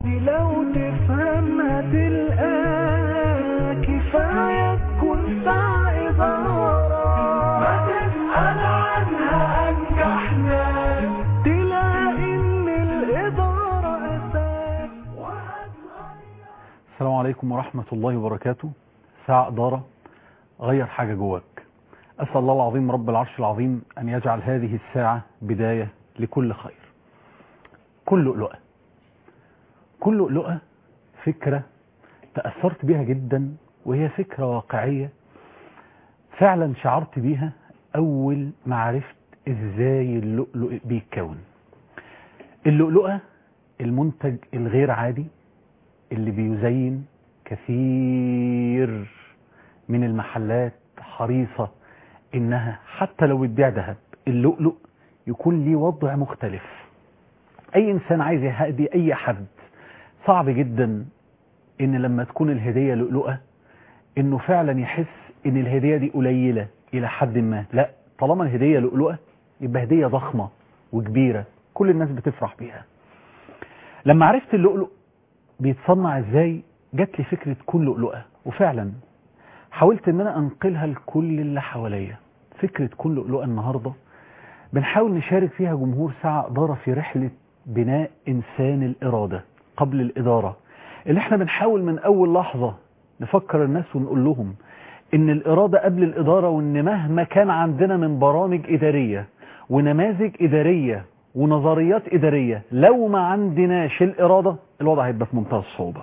لو تفهمها تلقاها كفاية تكون ساعة إدارة ما تسأل عنها أنجح ناس تلاقي إن الإدارة أساس السلام عليكم ورحمة الله وبركاته ساعة إدارة غير حاجة جواك أسأل الله العظيم رب العرش العظيم أن يجعل هذه الساعة بداية لكل خير كل لؤلؤة كل لؤلؤة فكرة تأثرت بها جدا وهي فكرة واقعية فعلا شعرت بيها أول ما عرفت إزاي اللؤلؤ بيتكون اللؤلؤة المنتج الغير عادي اللي بيزين كثير من المحلات حريصة انها حتى لو بتبيع ذهب اللؤلؤ يكون ليه وضع مختلف اي انسان عايز يهدي اي حد صعب جدا ان لما تكون الهدية لؤلؤة انه فعلا يحس ان الهدية دي قليلة الى حد ما لا طالما الهدية لؤلؤة يبقى هدية ضخمة وكبيرة كل الناس بتفرح بيها لما عرفت اللؤلؤ بيتصنع ازاي جات لي فكرة كل لؤلؤة وفعلا حاولت ان انا انقلها لكل اللي حواليا فكرة كل لؤلؤة النهاردة بنحاول نشارك فيها جمهور ساعة إدارة في رحلة بناء إنسان الإرادة قبل الإدارة اللي احنا بنحاول من أول لحظة نفكر الناس ونقول لهم إن الإرادة قبل الإدارة وإن مهما كان عندنا من برامج إدارية ونماذج إدارية ونظريات إدارية لو ما عندناش الإرادة الوضع هيبقى في منتهى الصعوبة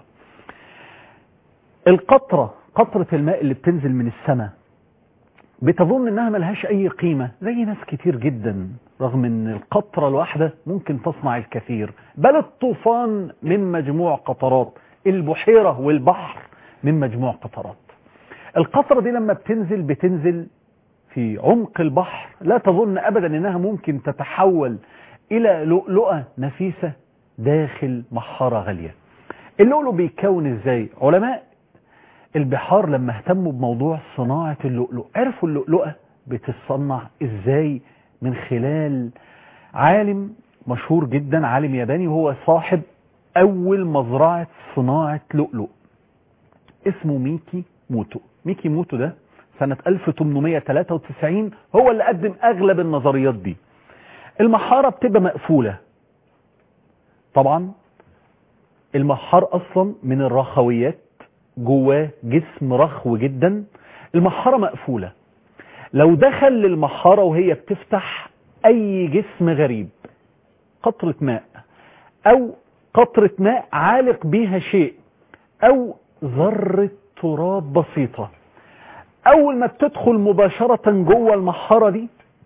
القطرة قطرة الماء اللي بتنزل من السماء بتظن انها ملهاش اي قيمة زي ناس كتير جدا رغم ان القطرة الواحدة ممكن تصنع الكثير بل الطوفان من مجموع قطرات البحيرة والبحر من مجموع قطرات القطرة دي لما بتنزل بتنزل في عمق البحر لا تظن ابدا انها ممكن تتحول الى لؤلؤة نفيسة داخل محارة غالية اللؤلؤ بيتكون ازاي علماء البحار لما اهتموا بموضوع صناعة اللؤلؤ عرفوا اللؤلؤة بتتصنع ازاي من خلال عالم مشهور جدا عالم ياباني وهو صاحب اول مزرعة صناعة لؤلؤ اسمه ميكي موتو ميكي موتو ده سنة 1893 هو اللي قدم اغلب النظريات دي المحارة بتبقى مقفولة طبعا المحار اصلا من الرخويات جواه جسم رخو جدا المحارة مقفولة لو دخل للمحارة وهي بتفتح اي جسم غريب قطرة ماء او قطرة ماء عالق بيها شيء او ذرة تراب بسيطة اول ما بتدخل مباشرة جوه المحارة دي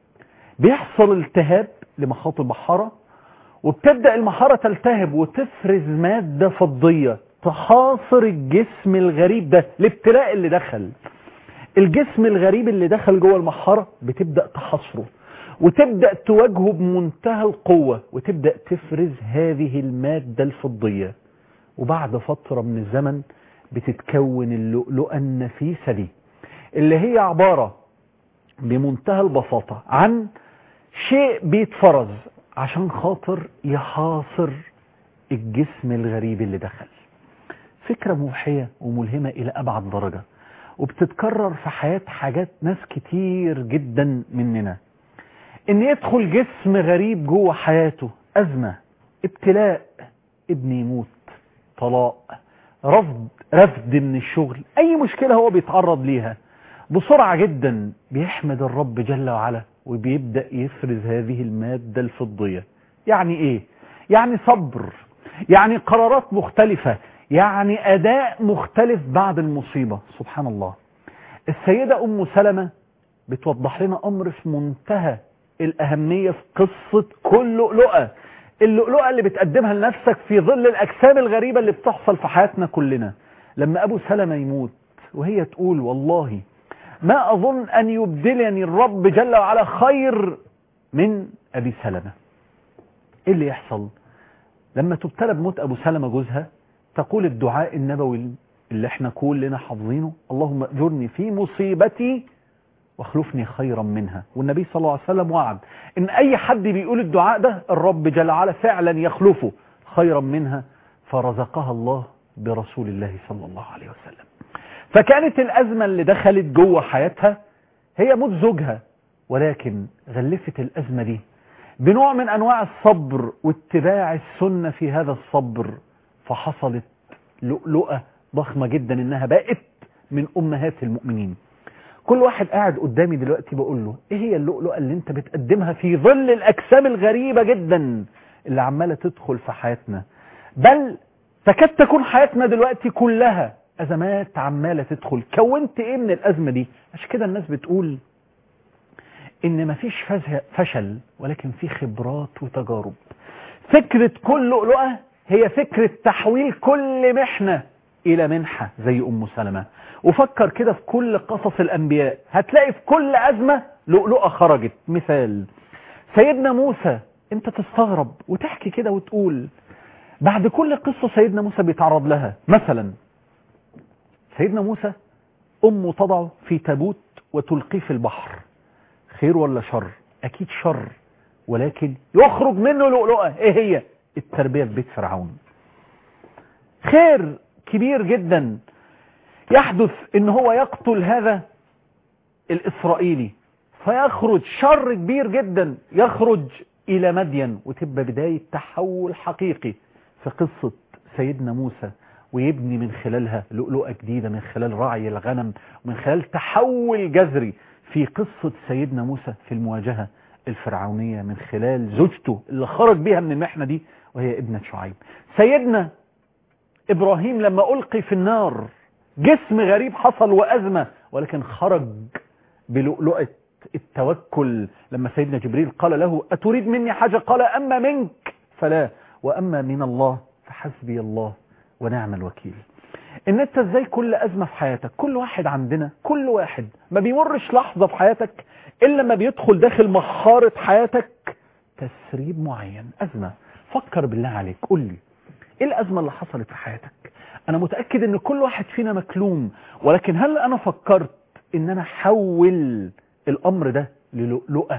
بيحصل التهاب لمخاط المحارة وبتبدأ المحارة تلتهب وتفرز مادة فضية تحاصر الجسم الغريب ده الابتلاء اللي دخل الجسم الغريب اللي دخل جوه المحارة بتبدأ تحاصره وتبدأ تواجهه بمنتهى القوة وتبدأ تفرز هذه المادة الفضية وبعد فترة من الزمن بتتكون اللؤلؤة النفيسة دي اللي هي عبارة بمنتهى البساطة عن شيء بيتفرز عشان خاطر يحاصر الجسم الغريب اللي دخل فكرة موحية وملهمة إلى أبعد درجة وبتتكرر في حياة حاجات ناس كتير جدا مننا إن يدخل جسم غريب جوه حياته أزمة ابتلاء ابن يموت طلاق رفض رفض من الشغل أي مشكلة هو بيتعرض ليها بسرعة جدا بيحمد الرب جل وعلا وبيبدأ يفرز هذه المادة الفضية يعني إيه؟ يعني صبر يعني قرارات مختلفة يعني أداء مختلف بعد المصيبة سبحان الله السيدة أم سلمة بتوضح لنا أمر في منتهى الأهمية في قصة كل لؤلؤة اللؤلؤة اللي بتقدمها لنفسك في ظل الأجسام الغريبة اللي بتحصل في حياتنا كلنا لما أبو سلمة يموت وهي تقول والله ما أظن أن يبدلني الرب جل وعلا خير من أبي سلمة إيه اللي يحصل لما تبتلى بموت أبو سلمة جوزها تقول الدعاء النبوي اللي احنا كلنا حافظينه اللهم اجرني في مصيبتي واخلفني خيرا منها والنبي صلى الله عليه وسلم وعد ان اي حد بيقول الدعاء ده الرب جل وعلا فعلا يخلفه خيرا منها فرزقها الله برسول الله صلى الله عليه وسلم فكانت الأزمة اللي دخلت جوه حياتها هي موت زوجها ولكن غلفت الأزمة دي بنوع من أنواع الصبر واتباع السنة في هذا الصبر فحصلت لؤلؤة ضخمة جدا إنها بقت من أمهات المؤمنين كل واحد قاعد قدامي دلوقتي بقول له ايه هي اللؤلؤة اللي انت بتقدمها في ظل الاجسام الغريبة جدا اللي عمالة تدخل في حياتنا بل تكاد تكون حياتنا دلوقتي كلها ازمات عمالة تدخل كونت ايه من الازمة دي عشان كده الناس بتقول ان مفيش فز- فشل ولكن في خبرات وتجارب فكرة كل لؤلؤة هي فكرة تحويل كل محنة إلى منحة زي أم سلمة وفكر كده في كل قصص الأنبياء هتلاقي في كل أزمة لؤلؤة خرجت مثال سيدنا موسى انت تستغرب وتحكي كده وتقول بعد كل قصة سيدنا موسى بيتعرض لها مثلا سيدنا موسى أمه تضعه في تابوت وتلقيه في البحر خير ولا شر أكيد شر ولكن يخرج منه لؤلؤة ايه هي التربية في بيت فرعون خير كبير جدا يحدث ان هو يقتل هذا الاسرائيلي فيخرج شر كبير جدا يخرج الى مدين وتبقى بداية تحول حقيقي في قصة سيدنا موسى ويبني من خلالها لؤلؤة جديدة من خلال رعي الغنم ومن خلال تحول جذري في قصة سيدنا موسى في المواجهة الفرعونية من خلال زوجته اللي خرج بيها من المحنة دي وهي ابنة شعيب سيدنا إبراهيم لما ألقي في النار جسم غريب حصل وأزمة ولكن خرج بلؤلؤة التوكل لما سيدنا جبريل قال له أتريد مني حاجة قال أما منك فلا وأما من الله فحسبي الله ونعم الوكيل ان انت ازاي كل ازمة في حياتك كل واحد عندنا كل واحد ما بيمرش لحظة في حياتك الا لما بيدخل داخل مخارة حياتك تسريب معين ازمة فكر بالله عليك قول لي ايه الازمة اللي حصلت في حياتك انا متأكد ان كل واحد فينا مكلوم ولكن هل انا فكرت ان انا احول الامر ده للؤلؤة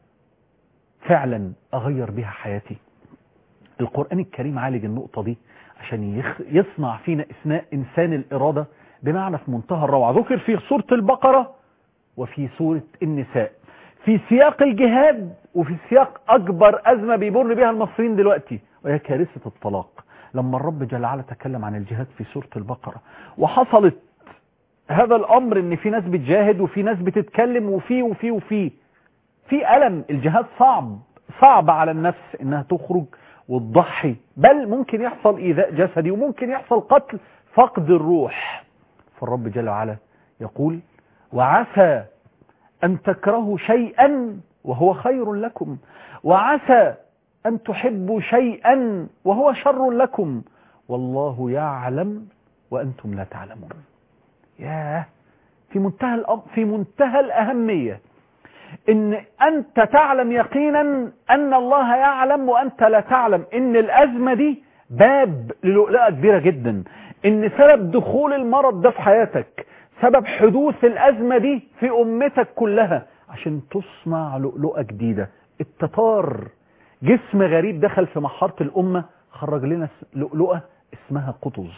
فعلا اغير بها حياتي القرآن الكريم عالج النقطة دي عشان يخ... يصنع فينا إثناء إنسان الإرادة بمعنى في منتهى الروعة ذكر في سورة البقرة وفي سورة النساء في سياق الجهاد وفي سياق أكبر أزمة بيمر بها المصريين دلوقتي وهي كارثة الطلاق لما الرب جل وعلا تكلم عن الجهاد في سورة البقرة وحصلت هذا الأمر إن في ناس بتجاهد وفي ناس بتتكلم وفي وفي وفي في ألم الجهاد صعب صعب على النفس إنها تخرج وتضحي بل ممكن يحصل إيذاء جسدي وممكن يحصل قتل فقد الروح فالرب جل وعلا يقول وعسى أن تكرهوا شيئا وهو خير لكم وعسى أن تحبوا شيئا وهو شر لكم والله يعلم وأنتم لا تعلمون ياه في منتهى الأم في منتهى الأهمية ان انت تعلم يقينا ان الله يعلم وانت لا تعلم ان الازمة دي باب للؤلؤة كبيرة جدا ان سبب دخول المرض ده في حياتك سبب حدوث الازمة دي في امتك كلها عشان تصنع لؤلؤة جديدة التتار جسم غريب دخل في محارة الامة خرج لنا لؤلؤة اسمها قطز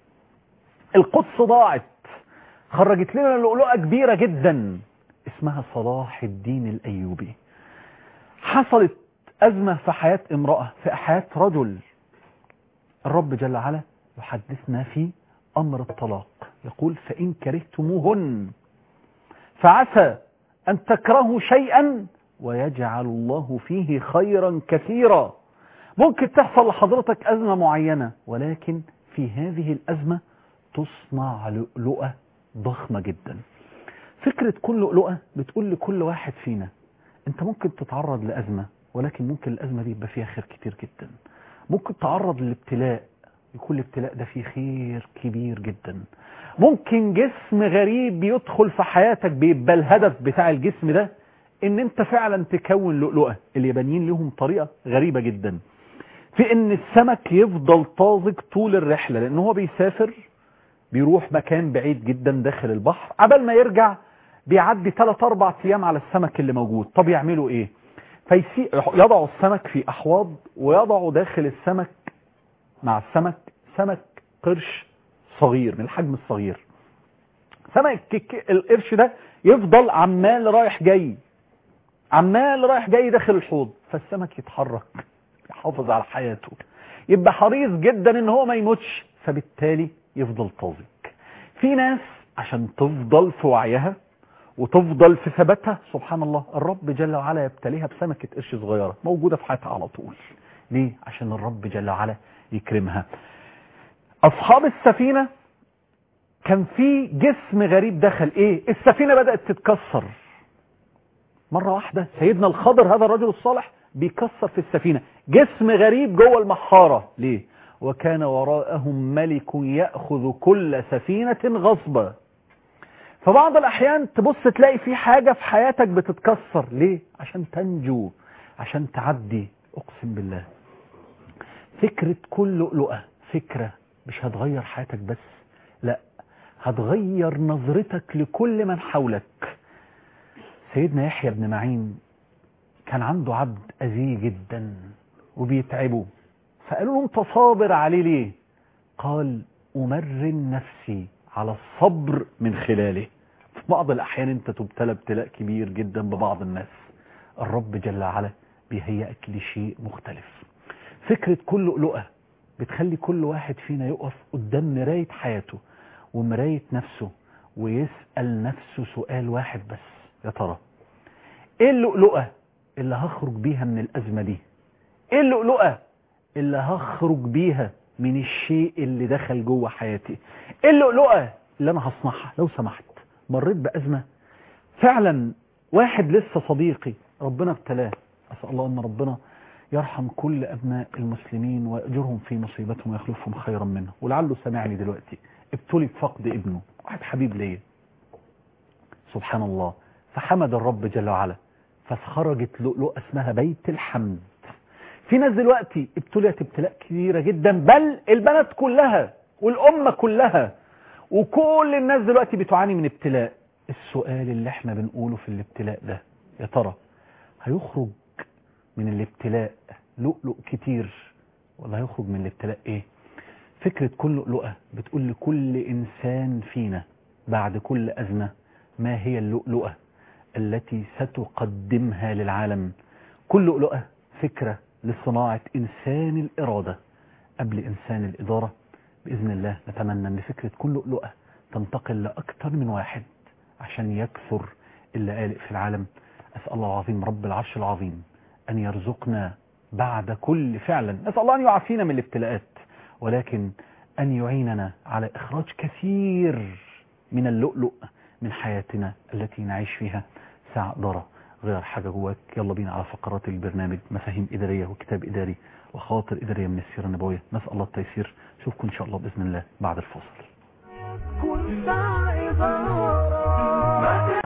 القدس ضاعت خرجت لنا لؤلؤة كبيرة جدا اسمها صلاح الدين الأيوبي حصلت أزمة في حياة امرأة في حياة رجل الرب جل وعلا يحدثنا في أمر الطلاق يقول فإن كرهتموهن فعسى أن تكرهوا شيئا ويجعل الله فيه خيرا كثيرا ممكن تحصل لحضرتك أزمة معينة ولكن في هذه الأزمة تصنع لؤلؤة ضخمة جدا فكرة كل لؤلؤة بتقول لكل واحد فينا انت ممكن تتعرض لأزمة ولكن ممكن الأزمة دي يبقى فيها خير كتير جدا ممكن تعرض للابتلاء يكون الابتلاء ده فيه خير كبير جدا ممكن جسم غريب يدخل في حياتك بيبقى الهدف بتاع الجسم ده ان انت فعلا تكون لؤلؤة اليابانيين لهم طريقة غريبة جدا في ان السمك يفضل طازج طول الرحلة لان هو بيسافر بيروح مكان بعيد جدا داخل البحر عبال ما يرجع بيعدي 3 4 ايام على السمك اللي موجود طب يعملوا ايه فيضعوا السمك في احواض ويضعوا داخل السمك مع السمك سمك قرش صغير من الحجم الصغير سمك الك- القرش ده يفضل عمال رايح جاي عمال رايح جاي داخل الحوض فالسمك يتحرك يحافظ على حياته يبقى حريص جدا ان هو ما يموتش فبالتالي يفضل طازج في ناس عشان تفضل في وعيها وتفضل في ثباتها سبحان الله الرب جل وعلا يبتليها بسمكة قرش صغيرة موجودة في حياتها على طول ليه؟ عشان الرب جل وعلا يكرمها أصحاب السفينة كان في جسم غريب دخل ايه السفينة بدأت تتكسر مرة واحدة سيدنا الخضر هذا الرجل الصالح بيكسر في السفينة جسم غريب جوه المحارة ليه وكان وراءهم ملك يأخذ كل سفينة غصبا فبعض الأحيان تبص تلاقي في حاجة في حياتك بتتكسر ليه عشان تنجو عشان تعدي أقسم بالله فكرة كل لؤلؤة فكرة مش هتغير حياتك بس لا هتغير نظرتك لكل من حولك سيدنا يحيى بن معين كان عنده عبد أذي جدا وبيتعبه فقالوا له انت صابر عليه ليه قال أمرن نفسي على الصبر من خلاله في بعض الأحيان انت تبتلى ابتلاء كبير جدا ببعض الناس الرب جل وعلا بيهيئك لشيء مختلف فكرة كل لؤلؤة بتخلي كل واحد فينا يقف قدام مراية حياته ومراية نفسه ويسأل نفسه سؤال واحد بس يا ترى ايه اللؤلؤة اللي هخرج بيها من الأزمة دي ايه اللؤلؤة اللي هخرج بيها من الشيء اللي دخل جوه حياتي ايه اللؤلؤة اللي انا هصنعها لو سمحت مريت بأزمة فعلا واحد لسه صديقي ربنا ابتلاه أسأل الله أن ربنا يرحم كل أبناء المسلمين ويأجرهم في مصيبتهم ويخلفهم خيرا منه ولعله سمعني دلوقتي ابتلي بفقد ابنه واحد حبيب ليا سبحان الله فحمد الرب جل وعلا فخرجت لؤلؤة اسمها بيت الحمد في ناس دلوقتي ابتليت ابتلاء كبيرة جدا بل البنات كلها والأمة كلها وكل الناس دلوقتي بتعاني من ابتلاء السؤال اللي احنا بنقوله في الابتلاء ده يا ترى هيخرج من الابتلاء لؤلؤ كتير ولا هيخرج من الابتلاء ايه فكرة كل لؤلؤة بتقول لكل انسان فينا بعد كل ازمة ما هي اللؤلؤة التي ستقدمها للعالم كل لؤلؤة فكرة لصناعة انسان الارادة قبل انسان الادارة باذن الله نتمنى ان فكرة كل لؤلؤة تنتقل لاكثر من واحد عشان يكثر اللآلئ في العالم اسأل الله العظيم رب العرش العظيم أن يرزقنا بعد كل فعلا نسأل الله أن يعافينا من الابتلاءات ولكن أن يعيننا على إخراج كثير من اللؤلؤ من حياتنا التي نعيش فيها ساعة إدارة غير حاجة جواك يلا بينا على فقرات البرنامج مفاهيم إدارية وكتاب إداري وخواطر إدارية من السيرة النبوية نسأل الله التيسير نشوفكم إن شاء الله بإذن الله بعد الفاصل كن ساعة إدارة ما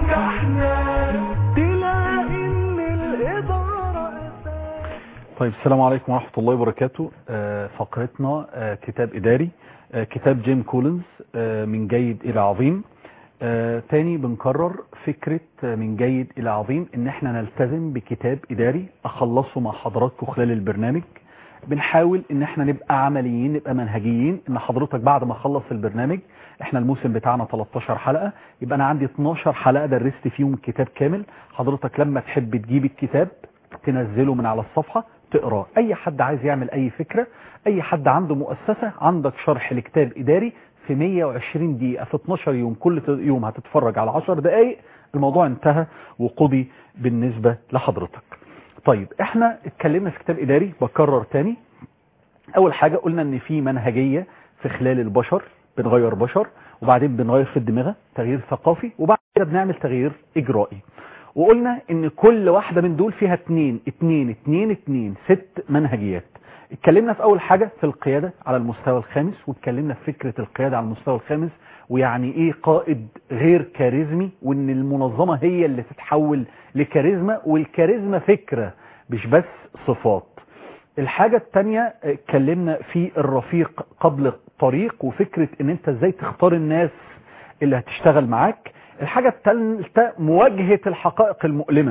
تنجحنا تلاقي إن الإدارة أساس طيب السلام عليكم ورحمة الله وبركاته آه، فقرتنا آه، كتاب إداري آه، كتاب جيم كولينز آه، من جيد إلى عظيم آه، تاني بنكرر فكرة آه، من جيد إلى عظيم إن احنا نلتزم بكتاب إداري أخلصه مع حضراتكم خلال البرنامج بنحاول ان احنا نبقى عمليين نبقى منهجيين ان حضرتك بعد ما اخلص البرنامج احنا الموسم بتاعنا 13 حلقة يبقى انا عندي 12 حلقة درست فيهم الكتاب كامل حضرتك لما تحب تجيب الكتاب تنزله من على الصفحة تقراه اي حد عايز يعمل اي فكرة اي حد عنده مؤسسة عندك شرح لكتاب اداري في 120 دقيقة في 12 يوم كل يوم هتتفرج على 10 دقايق الموضوع انتهى وقضي بالنسبة لحضرتك طيب احنا اتكلمنا في كتاب اداري بكرر تاني اول حاجة قلنا ان في منهجية في خلال البشر بنغير بشر وبعدين بنغير في الدماغ تغيير ثقافي وبعد كده بنعمل تغيير اجرائي وقلنا ان كل واحدة من دول فيها اتنين اتنين اتنين اتنين ست منهجيات اتكلمنا في اول حاجة في القيادة على المستوى الخامس واتكلمنا في فكرة القيادة على المستوى الخامس ويعني ايه قائد غير كاريزمي وان المنظمة هي اللي تتحول لكاريزما والكاريزما فكرة مش بس صفات الحاجة التانية اتكلمنا في الرفيق قبل الطريق وفكرة ان انت ازاي تختار الناس اللي هتشتغل معاك الحاجة الثالثة مواجهة الحقائق المؤلمة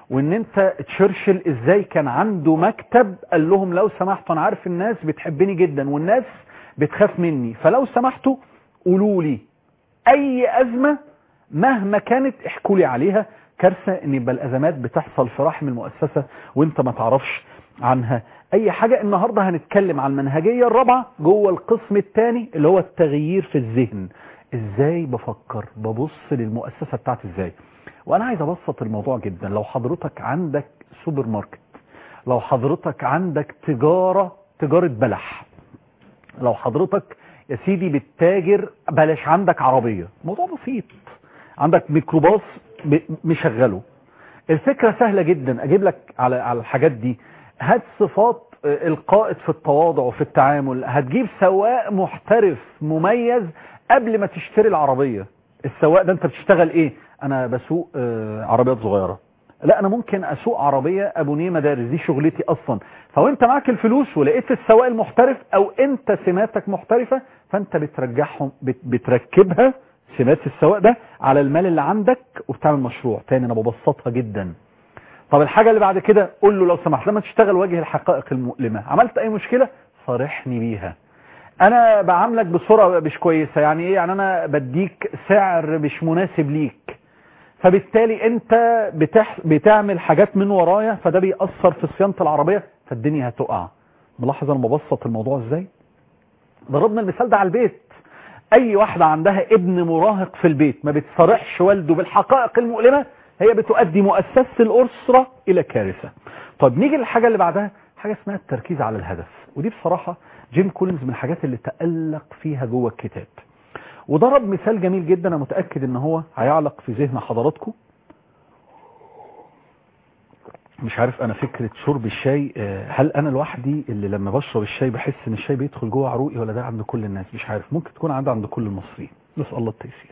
وان انت تشرشل ازاي كان عنده مكتب قال لهم لو سمحتوا انا عارف الناس بتحبني جدا والناس بتخاف مني فلو سمحتوا قولوا لي اي ازمة مهما كانت احكوا لي عليها كارثة ان يبقى الازمات بتحصل في رحم المؤسسة وانت ما تعرفش عنها اي حاجة النهاردة هنتكلم عن المنهجية الرابعة جوه القسم الثاني اللي هو التغيير في الذهن ازاي بفكر ببص للمؤسسة بتاعتي ازاي وانا عايز ابسط الموضوع جدا لو حضرتك عندك سوبر ماركت لو حضرتك عندك تجارة تجارة بلح لو حضرتك يا سيدي بتتاجر بلاش عندك عربية موضوع بسيط عندك ميكروباص ب- مشغله الفكرة سهلة جدا اجيب لك على على الحاجات دي هات صفات آه، القائد في التواضع وفي التعامل هتجيب سواق محترف مميز قبل ما تشتري العربية السواق ده انت بتشتغل ايه انا بسوق آه، عربيات صغيرة لا انا ممكن اسوق عربية ابونيه مدارس دي شغلتي اصلا فوانت معاك الفلوس ولقيت السواق المحترف او انت سماتك محترفة فانت بترجعهم بت- بتركبها سمات السواق ده على المال اللي عندك وبتعمل مشروع تاني انا ببسطها جدا طب الحاجة اللي بعد كده قول له لو سمحت لما تشتغل واجه الحقائق المؤلمة عملت اي مشكلة صارحني بيها انا بعاملك بصورة مش كويسة يعني ايه يعني انا بديك سعر مش مناسب ليك فبالتالي انت بتح... بتعمل حاجات من ورايا فده بيأثر في صيانة العربية فالدنيا هتقع ملاحظ انا ببسط الموضوع ازاي ضربنا المثال ده على البيت اي واحدة عندها ابن مراهق في البيت ما بتصارحش والده بالحقائق المؤلمة هي بتؤدي مؤسسة الأسرة إلى كارثة طب نيجي للحاجة اللي بعدها حاجة اسمها التركيز على الهدف ودي بصراحة جيم كولينز من الحاجات اللي تألق فيها جوه الكتاب وضرب مثال جميل جدا انا متأكد ان هو هيعلق في ذهن حضراتكم مش عارف انا فكرة شرب الشاي آه، هل انا لوحدي اللي لما بشرب الشاي بحس ان الشاي بيدخل جوه عروقي ولا ده عند كل الناس مش عارف ممكن تكون عندها عند كل المصريين نسأل الله التيسير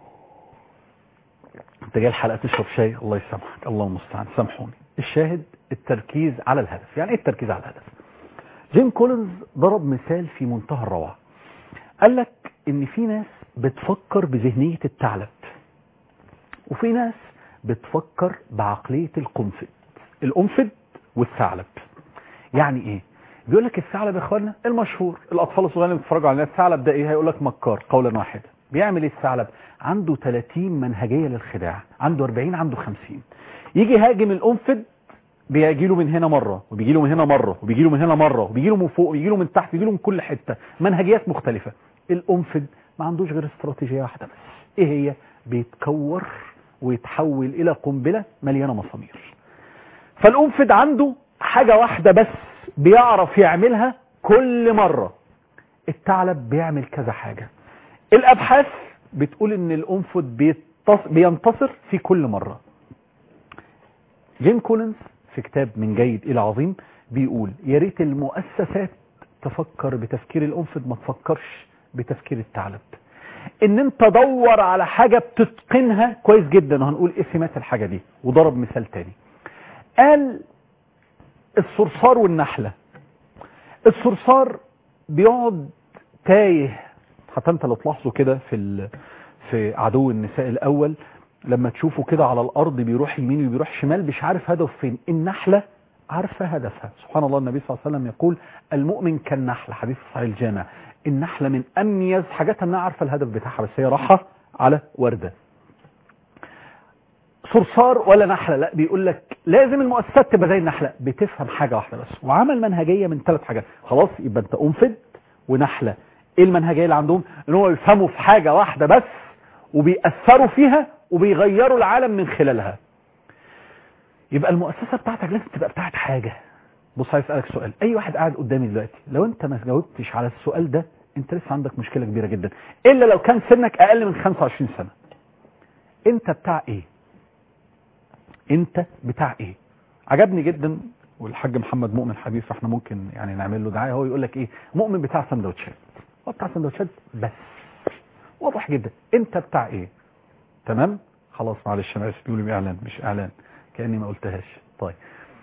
انت جاي الحلقة تشرب شاي الله يسامحك الله المستعان سامحوني الشاهد التركيز على الهدف يعني ايه التركيز على الهدف جيم كولينز ضرب مثال في منتهى الروعة قال لك ان في ناس بتفكر بذهنية الثعلب وفي ناس بتفكر بعقلية القنفذ القنفذ والثعلب يعني ايه بيقول لك الثعلب يا اخوانا المشهور الاطفال الصغيرين اللي بيتفرجوا على الثعلب ده ايه هيقول لك مكار قولا واحدا بيعمل ايه الثعلب عنده 30 منهجيه للخداع عنده 40 عنده 50 يجي هاجم القنفذ بيجي له من هنا مره وبيجي له من هنا مره وبيجي له من هنا مره وبيجي له من فوق وبيجي له من تحت بيجي له من كل حته منهجيات مختلفه القنفذ ما عندوش غير استراتيجيه واحده بس ايه هي بيتكور ويتحول الى قنبله مليانه مسامير فالقنفذ عنده حاجة واحدة بس بيعرف يعملها كل مرة الثعلب بيعمل كذا حاجة الأبحاث بتقول ان القنفذ بيتص- بينتصر في كل مرة جيم كولينز في كتاب من جيد إلى عظيم بيقول يا ريت المؤسسات تفكر بتفكير القنفذ ما تفكرش بتفكير الثعلب ان انت دور على حاجة بتتقنها كويس جدا وهنقول ايه سمات الحاجة دي وضرب مثال تاني قال الصرصار والنحلة الصرصار بيقعد تايه حتى انت لو تلاحظوا كده في ال... في عدو النساء الاول لما تشوفه كده على الارض بيروح يمين وبيروح شمال مش عارف هدفه فين النحلة عارفة هدفها سبحان الله النبي صلى الله عليه وسلم يقول المؤمن كالنحلة حديث صحيح الجامع النحلة من اميز حاجاتها انها عارفة الهدف بتاعها بس هي راحة على وردة صرصار ولا نحلة لا بيقول لك لازم المؤسسات تبقى زي النحلة بتفهم حاجة واحدة بس وعمل منهجية من ثلاث حاجات خلاص يبقى انت قنفذ ونحلة ايه المنهجية اللي عندهم ان هو يفهموا في حاجة واحدة بس وبيأثروا فيها وبيغيروا العالم من خلالها يبقى المؤسسة بتاعتك لازم تبقى بتاعت حاجة بص عايز اسألك سؤال اي واحد قاعد قدامي دلوقتي لو انت ما جاوبتش على السؤال ده انت لسه عندك مشكلة كبيرة جدا الا لو كان سنك اقل من 25 سنة انت بتاع ايه انت بتاع ايه عجبني جدا والحاج محمد مؤمن حبيب فاحنا ممكن يعني نعمل له دعايه هو يقول لك ايه مؤمن بتاع سندوتشات هو بتاع سندوتشات بس واضح جدا انت بتاع ايه تمام خلاص معلش انا اسف بيقولوا اعلان مش اعلان كاني ما قلتهاش طيب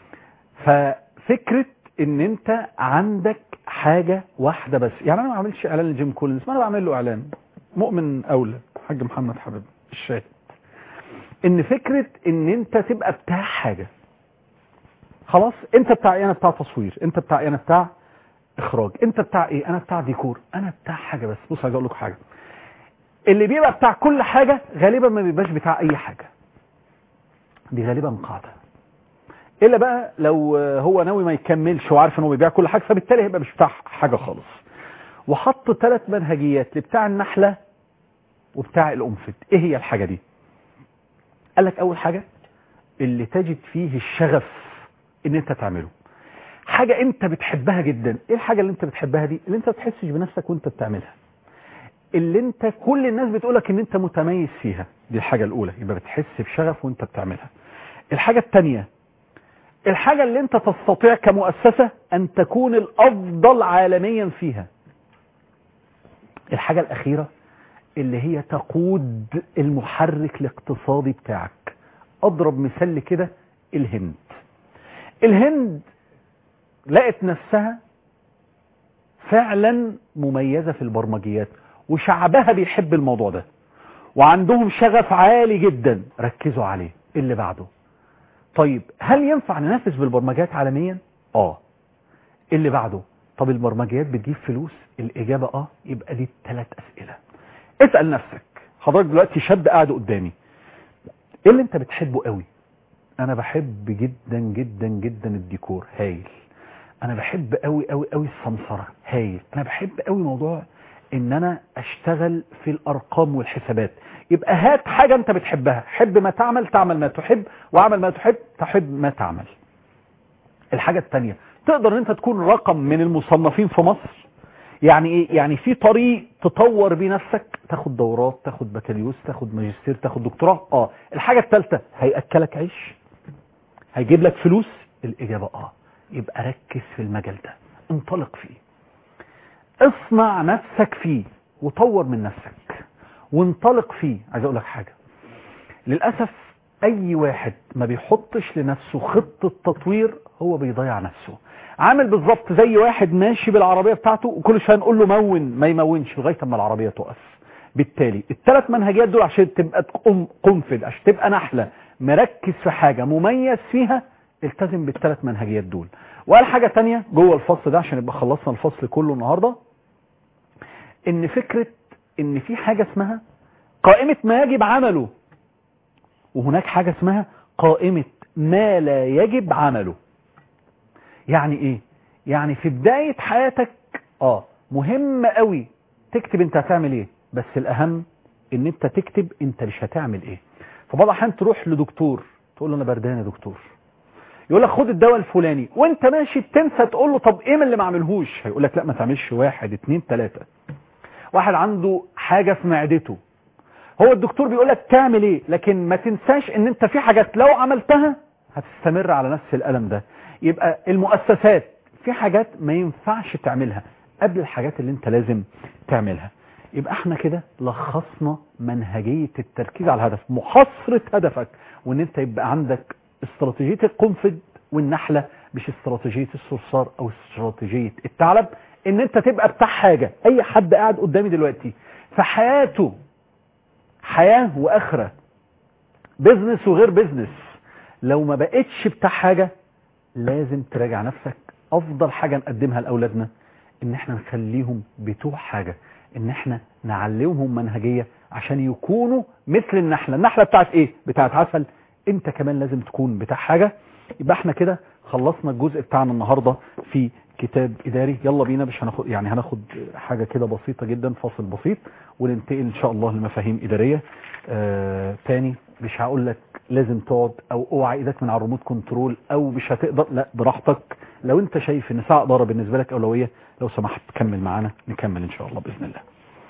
ففكره ان انت عندك حاجه واحده بس يعني انا ما بعملش اعلان لجيم كولينز ما انا بعمل له اعلان مؤمن اولى حاج محمد حبيب الشاهد ان فكرة ان انت تبقى بتاع حاجة خلاص انت بتاع ايه انا بتاع تصوير انت بتاع ايه انا بتاع اخراج انت بتاع ايه انا بتاع ديكور انا بتاع حاجه بس بص هاجي اقول لكم حاجه اللي بيبقى بتاع كل حاجه غالبا ما بيبقاش بتاع اي حاجه دي غالبا قاعده الا بقى لو هو ناوي ما يكملش وعارف ان هو بيبيع كل حاجه فبالتالي هيبقى مش بتاع حاجه خالص وحط ثلاث منهجيات لبتاع النحله وبتاع الانفت ايه هي الحاجه دي قال لك اول حاجه اللي تجد فيه الشغف ان انت تعمله حاجه انت بتحبها جدا ايه الحاجه اللي انت بتحبها دي اللي انت ما بتحسش بنفسك وانت بتعملها اللي انت كل الناس بتقولك ان انت متميز فيها دي الحاجه الاولى يبقى بتحس بشغف وانت بتعملها الحاجه الثانيه الحاجة اللي انت تستطيع كمؤسسة ان تكون الافضل عالميا فيها الحاجة الاخيرة اللي هي تقود المحرك الاقتصادي بتاعك اضرب مثال لكده الهند الهند لقت نفسها فعلا مميزة في البرمجيات وشعبها بيحب الموضوع ده وعندهم شغف عالي جدا ركزوا عليه اللي بعده طيب هل ينفع ننافس بالبرمجيات عالميا اه اللي بعده طب البرمجيات بتجيب فلوس الاجابه اه يبقى دي ثلاث اسئله اسال نفسك حضرتك دلوقتي شاب قاعد قدامي ايه اللي انت بتحبه قوي انا بحب جدا جدا جدا الديكور هايل انا بحب قوي قوي قوي السمسره هايل انا بحب قوي موضوع ان انا اشتغل في الارقام والحسابات يبقى هات حاجة انت بتحبها حب ما تعمل تعمل ما تحب وعمل ما تحب تحب ما تعمل الحاجة الثانية تقدر ان انت تكون رقم من المصنفين في مصر يعني ايه يعني في طريق تطور بيه نفسك تاخد دورات تاخد بكالوريوس تاخد ماجستير تاخد دكتوراه اه الحاجة الثالثة هيأكلك عيش هيجيب لك فلوس الاجابة اه يبقى ركز في المجال ده انطلق فيه اصنع نفسك فيه وطور من نفسك وانطلق فيه عايز اقول لك حاجة للأسف اي واحد ما بيحطش لنفسه خطة تطوير هو بيضيع نفسه عامل بالظبط زي واحد ماشي بالعربية بتاعته وكل شويه نقول له مون ما يمونش لغاية اما العربية تقف بالتالي الثلاث منهجيات دول عشان تبقى تقوم قنفذ عشان تبقى نحلة مركز في حاجة مميز فيها التزم بالثلاث منهجيات دول وقال حاجة تانية جوه الفصل ده عشان يبقى خلصنا الفصل كله النهاردة ان فكرة ان في حاجة اسمها قائمة ما يجب عمله وهناك حاجة اسمها قائمة ما لا يجب عمله يعني ايه يعني في بداية حياتك اه مهم قوي تكتب انت هتعمل ايه بس الاهم ان انت تكتب انت مش هتعمل ايه فبعض الاحيان تروح لدكتور تقول له انا بردان يا دكتور يقول لك خد الدواء الفلاني وانت ماشي تنسى تقول له طب ايه من اللي ما عملهوش هيقول لك لا ما تعملش واحد اتنين تلاتة واحد عنده حاجة في معدته هو الدكتور بيقول لك تعمل ايه لكن ما تنساش ان انت في حاجات لو عملتها هتستمر على نفس الالم ده يبقى المؤسسات في حاجات ما ينفعش تعملها قبل الحاجات اللي انت لازم تعملها يبقى احنا كده لخصنا منهجية التركيز على الهدف محاصرة هدفك وان انت يبقى عندك استراتيجية القنفذ والنحلة مش استراتيجية الصرصار او استراتيجية الثعلب ان انت تبقى بتاع حاجة اي حد قاعد قدامي دلوقتي في حياته حياة واخرة بيزنس وغير بيزنس لو ما بقتش بتاع حاجة لازم تراجع نفسك افضل حاجة نقدمها لاولادنا ان احنا نخليهم بتوع حاجة ان احنا نعلمهم منهجية عشان يكونوا مثل النحلة النحلة بتاعت ايه بتاعت عسل انت كمان لازم تكون بتاع حاجة يبقى احنا كده خلصنا الجزء بتاعنا النهاردة في كتاب اداري يلا بينا مش هناخد يعني هناخد حاجة كده بسيطة جدا فاصل بسيط وننتقل ان شاء الله لمفاهيم ادارية آه تاني مش هقول لك لازم تقعد او اوعى ايدك من على الريموت كنترول او مش هتقدر لا براحتك لو انت شايف ان ساعة ادارة بالنسبة لك اولوية لو سمحت كمل معانا نكمل ان شاء الله باذن الله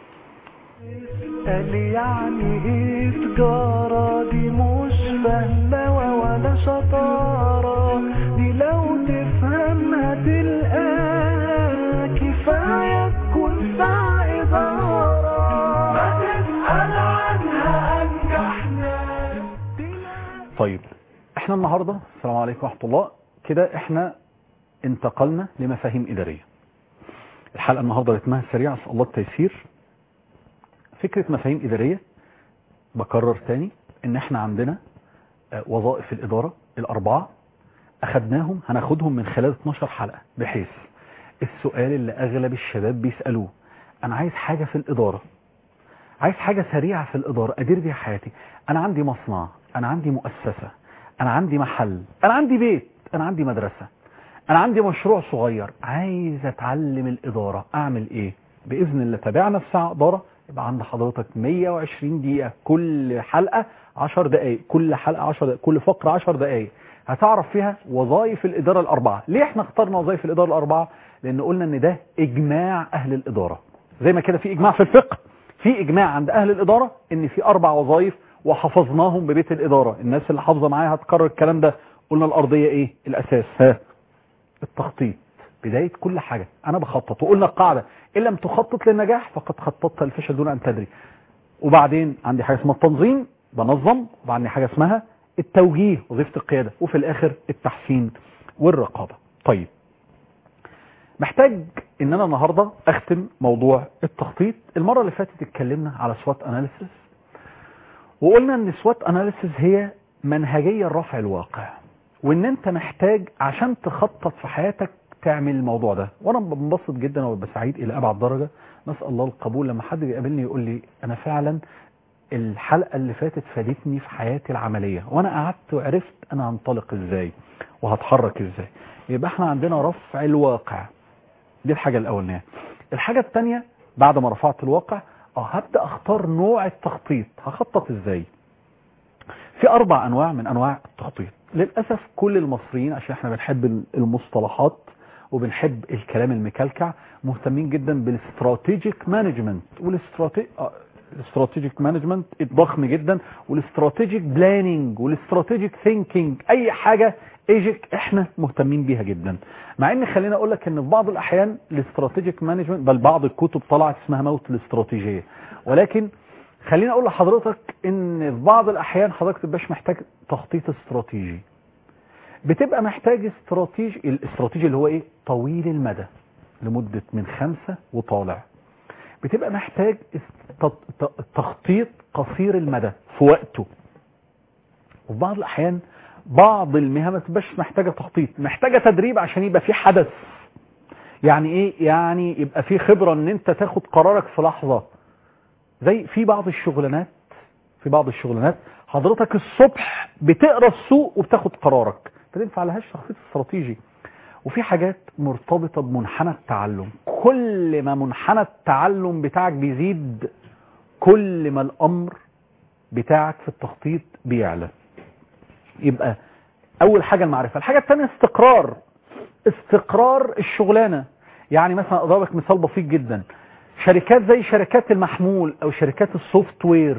قال يعني ايه تجارة دي مش فهلوة ولا شطارة دي لو تفهمها تلقاها كفاية تكون بتاع إدارة ما تسأل عنها أنجح ناس طيب احنا النهاردة السلام عليكم ورحمة الله كده احنا انتقلنا لمفاهيم ادارية الحلقة النهاردة رتمها سريع اسأل الله التيسير فكرة مفاهيم إدارية بكرر تاني إن إحنا عندنا آه، وظائف الإدارة الأربعة اخدناهم هناخدهم من خلال 12 حلقة بحيث السؤال اللي اغلب الشباب بيسألوه انا عايز حاجة في الادارة عايز حاجة سريعة في الادارة ادير بيها حياتي انا عندي مصنع انا عندي مؤسسة انا عندي محل انا عندي بيت انا عندي مدرسة انا عندي مشروع صغير عايز اتعلم الادارة اعمل ايه باذن الله تابعنا في ساعة ادارة يبقى عند حضرتك 120 دقيقة كل حلقة 10 دقائق كل حلقة 10 دقائق كل فقرة 10 دقائق هتعرف فيها وظائف الإدارة الأربعة ليه احنا اخترنا وظائف الإدارة الأربعة لأن قلنا ان ده إجماع أهل الإدارة زي ما كده في إجماع في الفقه في إجماع عند أهل الإدارة ان في أربع وظائف وحفظناهم ببيت الإدارة الناس اللي حافظة معايا هتكرر الكلام ده قلنا الأرضية إيه الأساس ها التخطيط بداية كل حاجة أنا بخطط وقلنا القاعدة إن لم تخطط للنجاح فقد خططت للفشل دون أن تدري وبعدين عندي حاجة اسمها التنظيم بنظم وبعدين حاجة اسمها التوجيه وظيفة القيادة وفي الآخر التحسين والرقابة طيب محتاج ان انا النهاردة اختم موضوع التخطيط المرة اللي فاتت اتكلمنا على سوات اناليسيس وقلنا ان سوات اناليسيس هي منهجية لرفع الواقع وان انت محتاج عشان تخطط في حياتك تعمل الموضوع ده وانا بنبسط جدا وببقى سعيد الى ابعد درجة نسأل الله القبول لما حد بيقابلني يقول لي انا فعلا الحلقة اللي فاتت فادتني في حياتي العملية وانا قعدت وعرفت انا هنطلق ازاي وهتحرك ازاي يبقى احنا عندنا رفع الواقع دي الحاجة الاولانية الحاجة التانية بعد ما رفعت الواقع اه هبدأ اختار نوع التخطيط هخطط ازاي في اربع انواع من انواع التخطيط للأسف كل المصريين عشان احنا بنحب المصطلحات وبنحب الكلام المكلكع مهتمين جدا بالاستراتيجيك مانجمنت والاستراتيجيك مانجمنت الضخم جدا والاستراتيجيك بلاننج والاستراتيجيك ثينكينج اي حاجة ايجيك احنا مهتمين بيها جدا مع ان خلينا اقول لك ان في بعض الاحيان الاستراتيجيك مانجمنت بل بعض الكتب طلعت اسمها موت الاستراتيجية ولكن خليني اقول لحضرتك ان في بعض الاحيان حضرتك تبقاش محتاج تخطيط استراتيجي بتبقى محتاج استراتيجي الاستراتيجي اللي هو ايه طويل المدى لمدة من خمسة وطالع بتبقى محتاج تخطيط قصير المدى في وقته وفي بعض الاحيان بعض المهام ما تبقاش محتاجة تخطيط محتاجة تدريب عشان يبقى في حدث يعني ايه يعني يبقى في خبرة ان انت تاخد قرارك في لحظة زي في بعض الشغلانات في بعض الشغلانات حضرتك الصبح بتقرا السوق وبتاخد قرارك فتنفع لهاش تخطيط استراتيجي وفي حاجات مرتبطة بمنحنى التعلم كل ما منحنى التعلم بتاعك بيزيد كل ما الامر بتاعك في التخطيط بيعلى يبقى اول حاجة المعرفة الحاجة الثانية استقرار استقرار الشغلانة يعني مثلا اضربك مثال بسيط جدا شركات زي شركات المحمول او شركات السوفت وير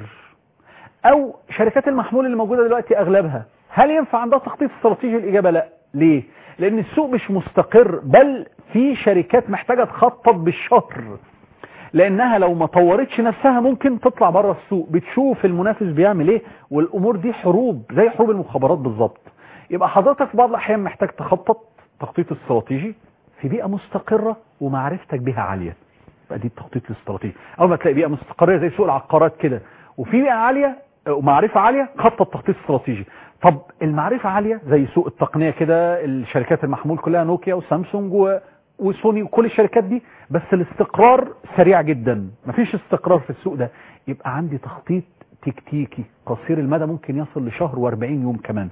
او شركات المحمول اللي موجودة دلوقتي اغلبها هل ينفع عندها تخطيط استراتيجي الاجابة لا ليه لان السوق مش مستقر بل في شركات محتاجة تخطط بالشهر لانها لو ما طورتش نفسها ممكن تطلع بره السوق بتشوف المنافس بيعمل ايه والامور دي حروب زي حروب المخابرات بالظبط يبقى حضرتك في بعض الاحيان محتاج تخطط تخطيط استراتيجي في بيئة مستقرة ومعرفتك بها عالية يبقى دي التخطيط الاستراتيجي اول ما تلاقي بيئة مستقرة زي سوق العقارات كده وفي بيئة عالية ومعرفة عالية خطط تخطيط استراتيجي طب المعرفة عالية زي سوق التقنية كده الشركات المحمول كلها نوكيا وسامسونج و... وسوني وكل الشركات دي بس الاستقرار سريع جدا مفيش استقرار في السوق ده يبقى عندي تخطيط تكتيكي قصير المدى ممكن يصل لشهر و40 يوم كمان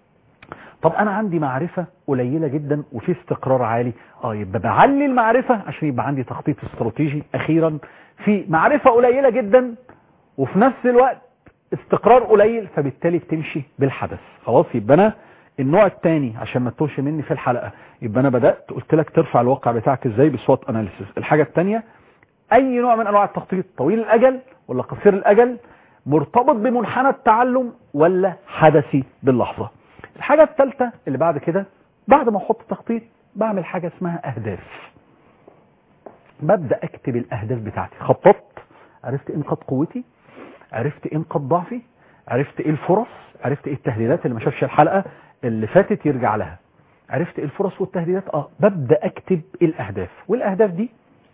طب انا عندي معرفة قليلة جدا وفي استقرار عالي اه يبقى بعلي المعرفة عشان يبقى عندي تخطيط استراتيجي اخيرا في معرفة قليلة جدا وفي نفس الوقت استقرار قليل فبالتالي بتمشي بالحدث خلاص يبقى انا النوع الثاني عشان ما تتوهش مني في الحلقة يبقى انا بدأت قلت لك ترفع الواقع بتاعك ازاي بسوات اناليسيس الحاجة الثانية اي نوع من انواع التخطيط طويل الاجل ولا قصير الاجل مرتبط بمنحنى التعلم ولا حدثي باللحظة الحاجة الثالثة اللي بعد كده بعد ما احط تخطيط بعمل حاجة اسمها اهداف ببدأ اكتب الاهداف بتاعتي خططت عرفت ايه نقاط قوتي عرفت ايه نقاط ضعفي عرفت ايه الفرص عرفت ايه التهديدات اللي ما شافش الحلقة اللي فاتت يرجع لها عرفت ايه الفرص والتهديدات اه ببدأ اكتب الاهداف والاهداف دي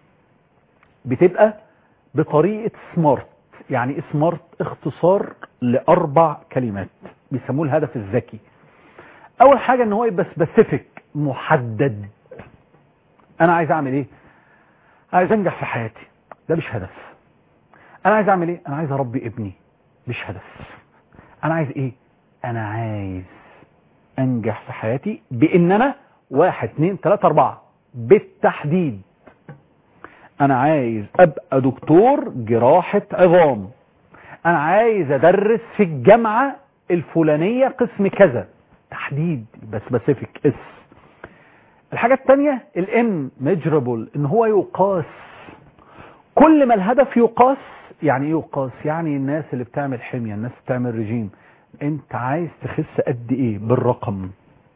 بتبقى بطريقة سمارت يعني سمارت اختصار لاربع كلمات بيسموه الهدف الذكي اول حاجة ان هو يبقى سبيسيفيك محدد انا عايز اعمل ايه عايز انجح في حياتي ده مش هدف انا عايز اعمل ايه انا عايز اربي ابني مش هدف انا عايز ايه انا عايز انجح في حياتي بان انا واحد اتنين تلاتة اربعة بالتحديد انا عايز ابقى دكتور جراحة عظام انا عايز ادرس في الجامعة الفلانية قسم كذا تحديد يبقى سبيسيفيك اس الحاجة التانية الام ميجربل ان هو يقاس كل ما الهدف يقاس يعني ايه يقاس يعني الناس اللي بتعمل حمية الناس اللي بتعمل رجيم انت عايز تخس قد ايه بالرقم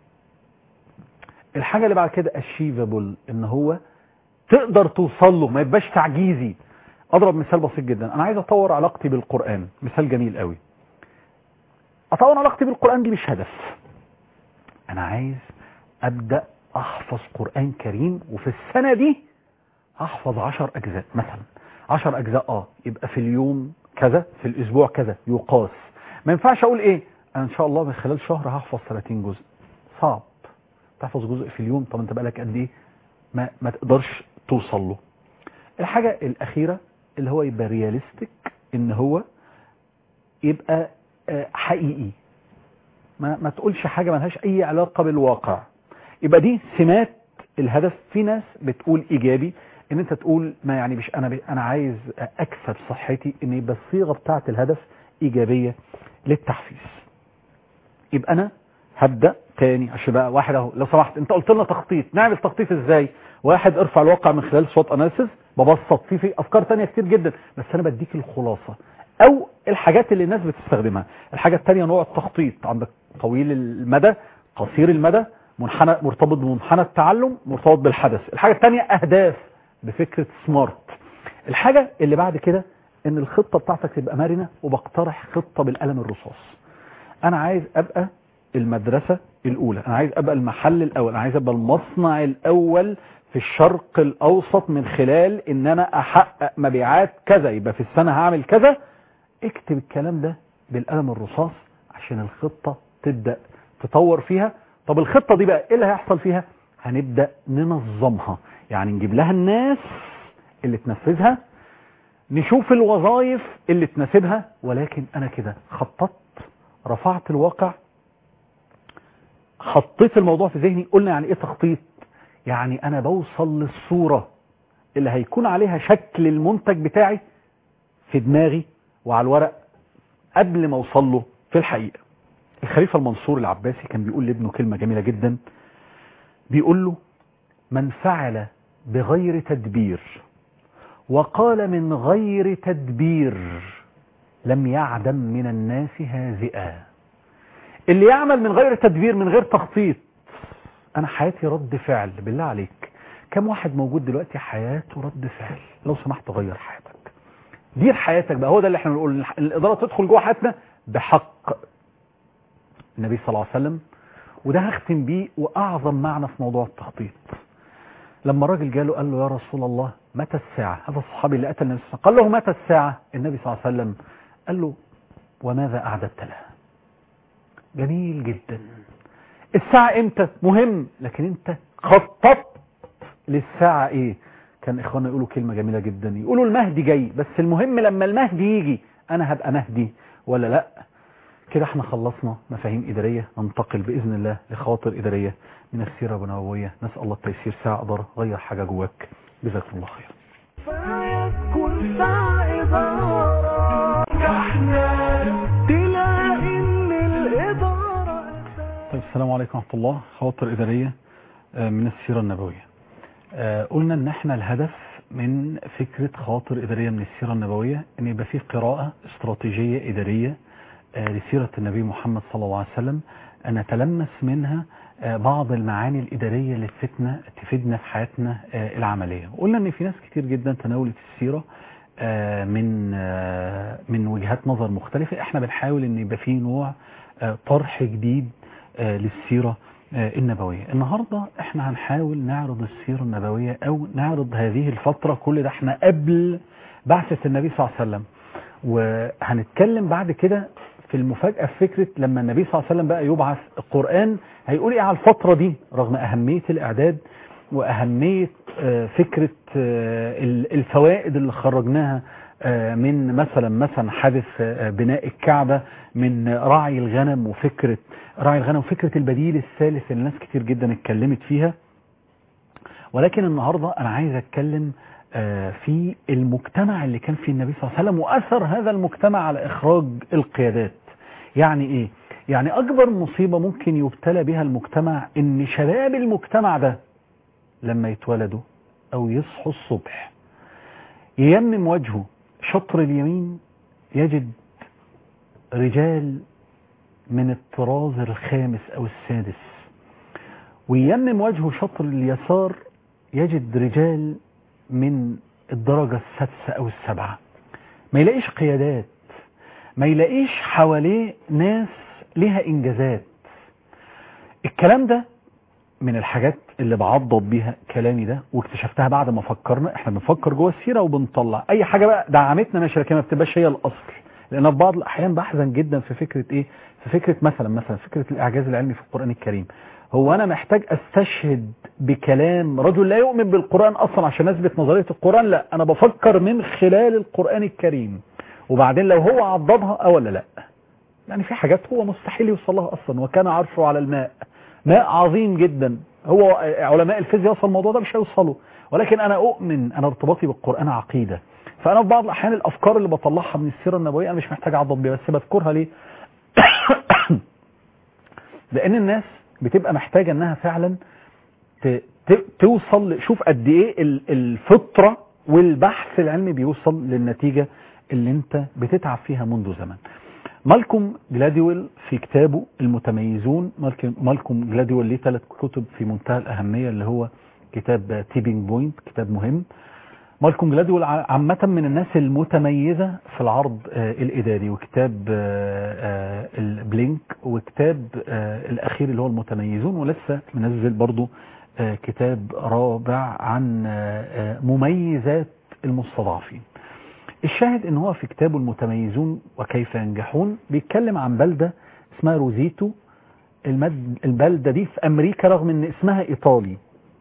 الحاجة اللي بعد كده اشيفابل ان هو تقدر توصل له ما يبقاش تعجيزي اضرب مثال بسيط جدا انا عايز اطور علاقتي بالقرآن مثال جميل قوي اطور علاقتي بالقرآن دي مش هدف انا عايز ابدأ احفظ قرآن كريم وفي السنة دي احفظ عشر اجزاء مثلا عشر اجزاء اه يبقى في اليوم كذا في الاسبوع كذا يقاس ما ينفعش اقول ايه انا ان شاء الله من خلال شهر هحفظ 30 جزء صعب تحفظ جزء في اليوم طب انت بقالك قد ايه ما, ما تقدرش توصل له الحاجة الاخيرة اللي هو يبقى رياليستيك ان هو يبقى آه، حقيقي ما, ما تقولش حاجة ملهاش اي علاقة بالواقع يبقى دي سمات الهدف في ناس بتقول ايجابي ان انت تقول ما يعني مش انا انا عايز اكسب صحتي ان يبقى الصيغه بتاعه الهدف ايجابيه للتحفيز يبقى انا هبدا تاني عشان بقى واحد اهو لو سمحت انت قلت لنا تخطيط نعمل تخطيط ازاي واحد ارفع الواقع من خلال سوات اناليسيس ببسط فيه في افكار تانية كتير جدا بس انا بديك الخلاصه او الحاجات اللي الناس بتستخدمها الحاجه التانية نوع التخطيط عندك طويل المدى قصير المدى منحنى مرتبط بمنحنى التعلم مرتبط بالحدث الحاجة الثانية أهداف بفكرة سمارت الحاجة اللي بعد كده ان الخطة بتاعتك تبقى مرنة وبقترح خطة بالقلم الرصاص انا عايز ابقى المدرسة الاولى انا عايز ابقى المحل الاول انا عايز ابقى المصنع الاول في الشرق الاوسط من خلال ان انا احقق مبيعات كذا يبقى في السنة هعمل كذا اكتب الكلام ده بالقلم الرصاص عشان الخطة تبدأ تطور فيها طب الخطة دي بقى ايه اللي هيحصل فيها هنبدأ ننظمها يعني نجيب لها الناس اللي تنفذها نشوف الوظائف اللي تناسبها ولكن انا كده خططت رفعت الواقع حطيت الموضوع في ذهني قلنا يعني ايه تخطيط يعني انا بوصل للصورة اللي هيكون عليها شكل المنتج بتاعي في دماغي وعلى الورق قبل ما اوصل له في الحقيقة الخليفة المنصور العباسي كان بيقول لابنه كلمة جميلة جدا بيقول له من فعل بغير تدبير وقال من غير تدبير لم يعدم من الناس هازئا اللي يعمل من غير تدبير من غير تخطيط انا حياتي رد فعل بالله عليك كم واحد موجود دلوقتي حياته رد فعل لو سمحت غير حياتك دير حياتك بقى هو ده اللي احنا بنقول الاداره تدخل جوه حياتنا بحق النبي صلى الله عليه وسلم وده هختم بيه واعظم معنى في موضوع التخطيط لما الراجل جاله قال له يا رسول الله متى الساعة هذا الصحابي اللي قتل النبي صلى الله عليه وسلم قال له متى الساعة النبي صلى الله عليه وسلم قال له وماذا أعددت لها جميل جدا الساعة امتى مهم لكن انت خططت للساعة ايه كان اخوانا يقولوا كلمة جميلة جدا يقولوا المهدي جاي بس المهم لما المهدي يجي انا هبقى مهدي ولا لا كده احنا خلصنا مفاهيم إدارية ننتقل بإذن الله لخواطر إدارية من السيرة النبوية نسأل الله التيسير ساعة أقدر غير حاجة جواك جزاكم الله خير فيكن ساعة إدارة احنا تلاقي إن الإدارة طيب السلام عليكم ورحمة الله خواطر إدارية آه، من السيرة النبوية آه، قلنا ان احنا الهدف من فكرة خواطر إدارية من السيرة النبوية ان يبقى فيه قراءة استراتيجية إدارية آه، لسيرة النبي محمد صلى الله عليه وسلم أن نتلمس منها آه، بعض المعاني الإدارية اللي تفيدنا تفيدنا في حياتنا آه، العملية قلنا ان في ناس كتير جدا تناولت السيرة آه، من آه، من وجهات نظر مختلفة احنا بنحاول ان يبقى فيه نوع آه، طرح جديد آه، للسيرة آه، النبوية النهاردة احنا هنحاول نعرض السيرة النبوية او نعرض هذه الفترة كل ده احنا قبل بعثة النبي صلى الله عليه وسلم وهنتكلم بعد كده في المفاجأة في فكرة لما النبي صلى الله عليه وسلم بقى يبعث القرآن هيقول ايه على الفترة دي رغم أهمية الإعداد وأهمية آه، فكرة آه، ال- الفوائد اللي خرجناها آه، من مثلا مثلا حدث آه، بناء الكعبة من رعي الغنم وفكرة رعي الغنم وفكرة البديل الثالث اللي ناس كتير جدا اتكلمت فيها ولكن النهاردة أنا عايز أتكلم آه، في المجتمع اللي كان فيه النبي صلى الله عليه وسلم وأثر هذا المجتمع على إخراج القيادات يعني إيه؟ يعني أكبر مصيبة ممكن يبتلى بها المجتمع إن شباب المجتمع ده لما يتولدوا أو يصحوا الصبح ييمم وجهه شطر اليمين يجد رجال من الطراز الخامس أو السادس وييمم وجهه شطر اليسار يجد رجال من الدرجة السادسة أو السابعة ما يلاقيش قيادات ما يلاقيش حواليه ناس لها إنجازات الكلام ده من الحاجات اللي بعضد بيها كلامي ده واكتشفتها بعد ما فكرنا احنا بنفكر جوه السيره وبنطلع اي حاجه بقى دعمتنا ماشي لكن ما بتبقاش هي الاصل لان في بعض الاحيان بحزن جدا في فكره ايه في فكره مثلا مثلا فكره الاعجاز العلمي في القران الكريم هو انا محتاج استشهد بكلام رجل لا يؤمن بالقران اصلا عشان اثبت نظريه القران لا انا بفكر من خلال القران الكريم وبعدين لو هو عضدها اه ولا لا يعني في حاجات هو مستحيل يوصل لها اصلا وكان عرشه على الماء ماء عظيم جدا هو علماء الفيزياء اصلا الموضوع ده مش هيوصلوا ولكن انا اؤمن انا ارتباطي بالقران عقيده فانا في بعض الاحيان الافكار اللي بطلعها من السيره النبويه انا مش محتاج اعضد بيها بس بذكرها ليه لان الناس بتبقى محتاجه انها فعلا ت- ت- توصل ل- شوف قد ايه ال- الفطره والبحث العلمي بيوصل للنتيجه اللي انت بتتعب فيها منذ زمن مالكوم جلاديويل في كتابه المتميزون مالك- مالكوم جلاديويل ليه ثلاث كتب في منتهى الأهمية اللي هو كتاب تيبينج بوينت كتاب مهم مالكوم جلاديويل ع- عامة من الناس المتميزة في العرض آه، الإداري وكتاب آه، آه، البلينك وكتاب آه، الأخير اللي هو المتميزون ولسه منزل برضو آه، كتاب رابع عن آه، آه، مميزات المستضعفين الشاهد ان هو في كتابه المتميزون وكيف ينجحون بيتكلم عن بلدة اسمها روزيتو المد البلدة دي في امريكا رغم ان اسمها ايطالي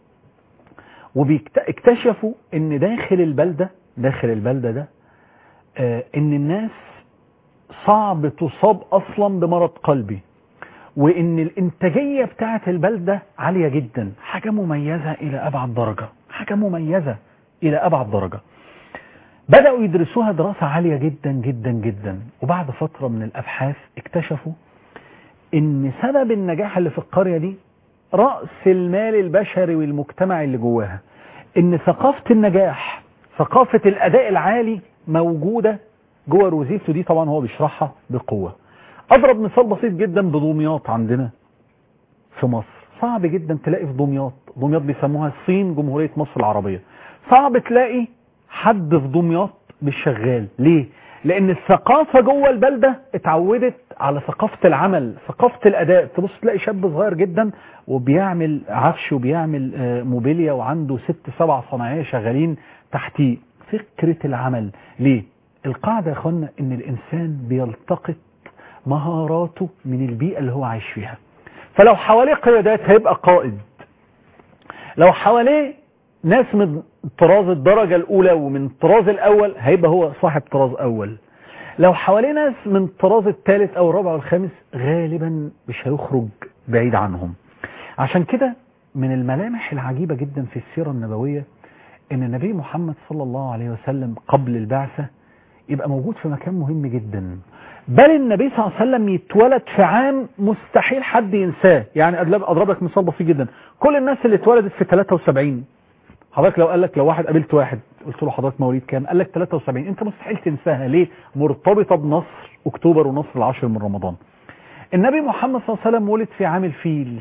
وبيكتشفوا ان داخل البلدة داخل البلدة ده آه ان الناس صعب تصاب اصلا بمرض قلبي وان الانتاجية بتاعت البلدة عالية جدا حاجة مميزة الى ابعد درجة حاجة مميزة الى ابعد درجة بدأوا يدرسوها دراسة عالية جدا جدا جدا وبعد فترة من الأبحاث اكتشفوا ان سبب النجاح اللي في القرية دي رأس المال البشري والمجتمع اللي جواها ان ثقافة النجاح ثقافة الأداء العالي موجودة جوه روزيتو دي طبعا هو بيشرحها بقوة أضرب مثال بسيط جدا بدمياط عندنا في مصر صعب جدا تلاقي في دمياط دمياط بيسموها الصين جمهورية مصر العربية صعب تلاقي حد في دمياط مش شغال ليه لان الثقافة جوه البلدة اتعودت على ثقافة العمل ثقافة الاداء تبص تلاقي شاب صغير جدا وبيعمل عفش وبيعمل آه، موبيليا وعنده ست سبع صناعية شغالين تحتيه فكرة العمل ليه القاعدة يا اخوانا ان الانسان بيلتقط مهاراته من البيئة اللي هو عايش فيها فلو حواليه قيادات هيبقى قائد لو حواليه ناس من طراز الدرجة الأولى ومن الطراز الأول هيبقى هو صاحب طراز أول لو حواليه ناس من الطراز الثالث أو الرابع والخامس غالبا مش هيخرج بعيد عنهم عشان كده من الملامح العجيبة جدا في السيرة النبوية ان النبي محمد صلى الله عليه وسلم قبل البعثة يبقى موجود في مكان مهم جدا بل النبي صلى الله عليه وسلم يتولد في عام مستحيل حد ينساه يعني أضرب أضرب لك مثال بسيط جدا كل الناس اللي اتولدت في 73 حضرتك لو قال لك لو واحد قابلت واحد قلت له حضرتك مواليد كام قال لك 73 انت مستحيل تنساها ليه مرتبطة بنصر اكتوبر ونصر العاشر من رمضان النبي محمد صلى الله عليه وسلم ولد في عام الفيل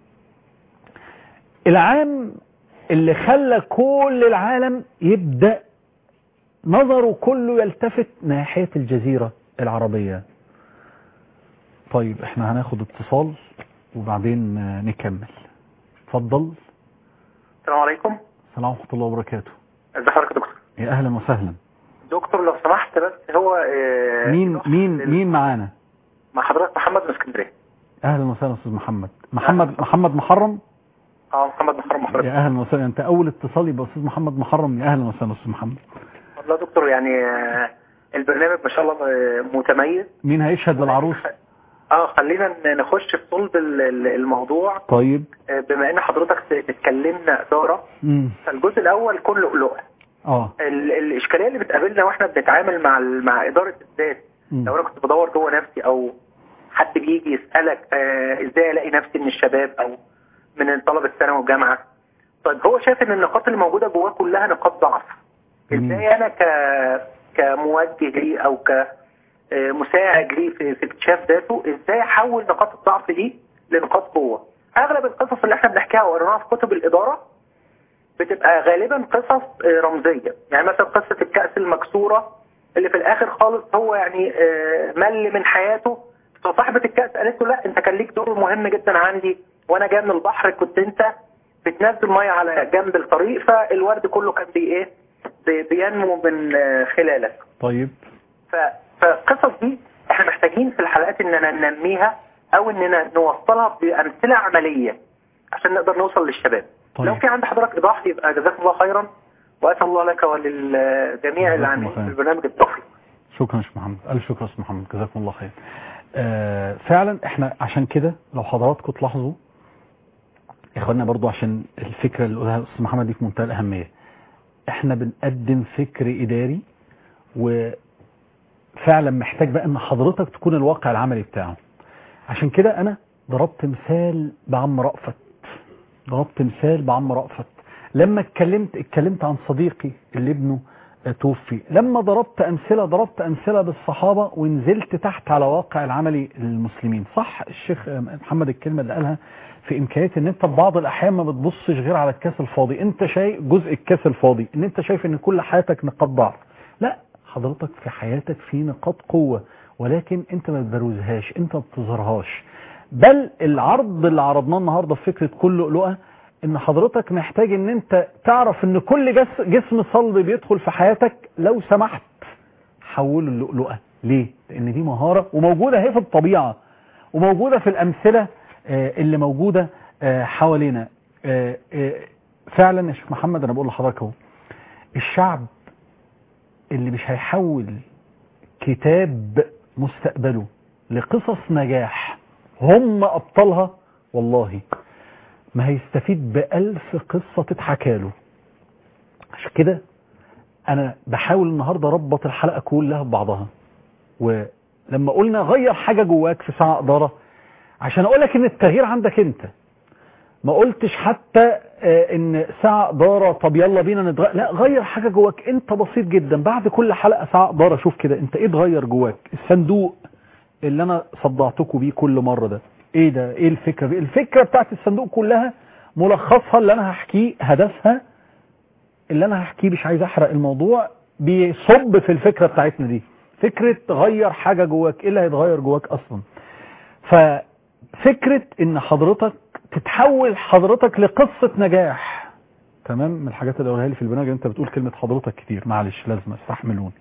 العام اللي خلى كل العالم يبدأ نظره كله يلتفت ناحية الجزيرة العربية طيب احنا هناخد اتصال وبعدين آه، نكمل اتفضل السلام عليكم السلام ورحمة الله وبركاته ازي حضرتك يا دكتور يا اهلا وسهلا دكتور لو سمحت بس هو آه، مين لوحة مين ال- مين معانا مع حضرتك محمد من اسكندريه اهلا وسهلا استاذ محمد محمد محمد محرم اه محمد محرم حضرتك يا اهلا وسهلا انت اول اتصال يبقى استاذ محمد محرم يا اهلا وسهلا استاذ محمد والله يا دكتور يعني آه، البرنامج ما شاء الله آه، متميز مين هيشهد للعروس اه خلينا ن- نخش في صلب ال- ال- الموضوع طيب آه، بما ان حضرتك ت- اتكلمنا اداره امم فالجزء الاول كله لؤلؤه اه ال- الاشكاليه اللي بتقابلنا واحنا بنتعامل مع ال- مع اداره الذات مم. لو انا كنت بدور جوه نفسي او حد بيجي يسالك آه ازاي الاقي نفسي من الشباب او من طلبه الثانوي والجامعه طيب هو شايف ان النقاط اللي موجوده جواه كلها نقاط ضعف جميل. ازاي انا ك كموجه ليه او ك آه، مساعد ليه في في اكتشاف ذاته ازاي احول نقاط الضعف دي لنقاط قوه اغلب القصص اللي احنا بنحكيها وقريناها في كتب الاداره بتبقى غالبا قصص آه، رمزيه يعني مثلا قصه الكاس المكسوره اللي في الاخر خالص هو يعني آه، مل من حياته فصاحبه الكاس قالت له لا انت كان ليك دور مهم جدا عندي وانا جاي من البحر كنت انت بتنزل ميه على جنب الطريق فالورد كله كان بي ايه بي- بينمو من آه، خلالك طيب ف- فالقصص دي احنا محتاجين في الحلقات اننا ننميها او اننا نوصلها بامثله عمليه عشان نقدر نوصل للشباب طيب. لو في عند حضرتك ايضاح يبقى جزاك الله خيرا واسال الله لك وللجميع جزاكم العاملين الله خير. في البرنامج التوفيق شكرا يا شيخ محمد الف شكر يا استاذ محمد جزاكم الله خير آه فعلا احنا عشان كده لو حضراتكم تلاحظوا اخواننا برضو عشان الفكره اللي قولها الاستاذ محمد دي في منتهى الاهميه احنا بنقدم فكر اداري وفعلا محتاج بقى ان حضرتك تكون الواقع العملي بتاعه عشان كده انا ضربت مثال بعم رأفت ضربت مثال بعم رأفت لما اتكلمت اتكلمت عن صديقي اللي ابنه آه، توفي لما ضربت امثله ضربت امثله بالصحابه ونزلت تحت على واقع العملي للمسلمين صح الشيخ آه، محمد الكلمه اللي قالها في امكانيه ان انت في بعض الاحيان ما بتبصش غير على الكاس الفاضي انت شايف جزء الكاس الفاضي ان انت شايف ان كل حياتك نقاط ضعف لا حضرتك في حياتك في نقاط قوه ولكن انت ما بتبروزهاش انت ما بتظهرهاش بل العرض اللي عرضناه النهارده في فكره كل لؤلؤه ان حضرتك محتاج ان انت تعرف ان كل جس جسم صلب بيدخل في حياتك لو سمحت حوله اللؤلؤه ليه لان دي مهاره وموجوده اهي في الطبيعه وموجوده في الامثله آه، اللي موجوده آه، حوالينا آه، آه، فعلا يا شيخ محمد انا بقول لحضرتك اهو الشعب اللي مش هيحول كتاب مستقبله لقصص نجاح هم ابطالها والله ما هيستفيد بألف قصة تتحكى له عشان كده أنا بحاول النهاردة أربط الحلقة كلها ببعضها ولما قلنا غير حاجة جواك في ساعة إدارة عشان أقولك إن التغيير عندك أنت ما قلتش حتى آه، ان ساعة إدارة طب يلا بينا نتغير لا غير حاجة جواك انت بسيط جدا بعد كل حلقة ساعة إدارة شوف كده انت ايه اتغير جواك الصندوق اللي انا صدعتكم بيه كل مرة ده ايه ده ايه الفكرة دي الفكرة بتاعت الصندوق كلها ملخصها اللي انا هحكيه هدفها اللي انا هحكيه مش عايز احرق الموضوع بيصب في الفكرة بتاعتنا دي فكرة غير حاجة جواك ايه اللي هيتغير جواك اصلا ففكرة ان حضرتك تتحول حضرتك لقصة نجاح تمام من الحاجات اللي قولها لي في البرنامج انت بتقول كلمة حضرتك كتير معلش لازم استحملوني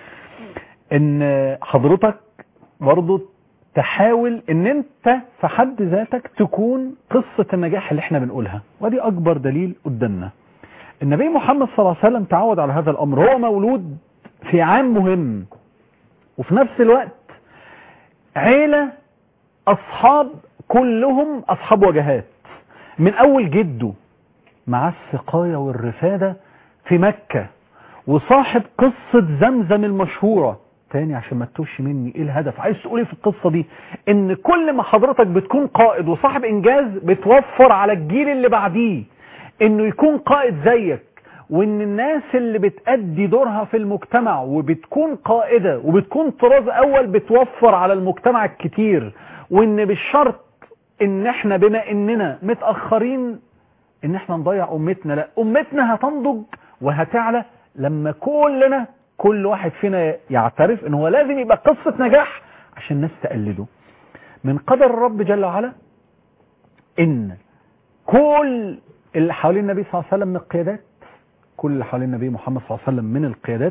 ان حضرتك برضو تحاول ان انت في حد ذاتك تكون قصة النجاح اللي احنا بنقولها ودي اكبر دليل قدامنا النبي محمد صلى الله عليه وسلم تعود على هذا الامر هو مولود في عام مهم وفي نفس الوقت عيلة اصحاب كلهم اصحاب وجهات من اول جده مع السقاية والرفادة في مكة وصاحب قصة زمزم المشهورة تاني عشان ما تتوش مني ايه الهدف عايز تقول ايه في القصة دي ان كل ما حضرتك بتكون قائد وصاحب انجاز بتوفر على الجيل اللي بعديه انه يكون قائد زيك وان الناس اللي بتأدي دورها في المجتمع وبتكون قائدة وبتكون طراز اول بتوفر على المجتمع الكتير وان بالشرط ان احنا بما اننا متأخرين ان احنا نضيع امتنا لا امتنا هتنضج وهتعلى لما كلنا كل واحد فينا يعترف ان هو لازم يبقى قصة نجاح عشان الناس تقلده من قدر الرب جل وعلا ان كل اللي حوالين النبي صلى الله عليه وسلم من القيادات كل اللي حوالين النبي محمد صلى الله عليه وسلم من القيادات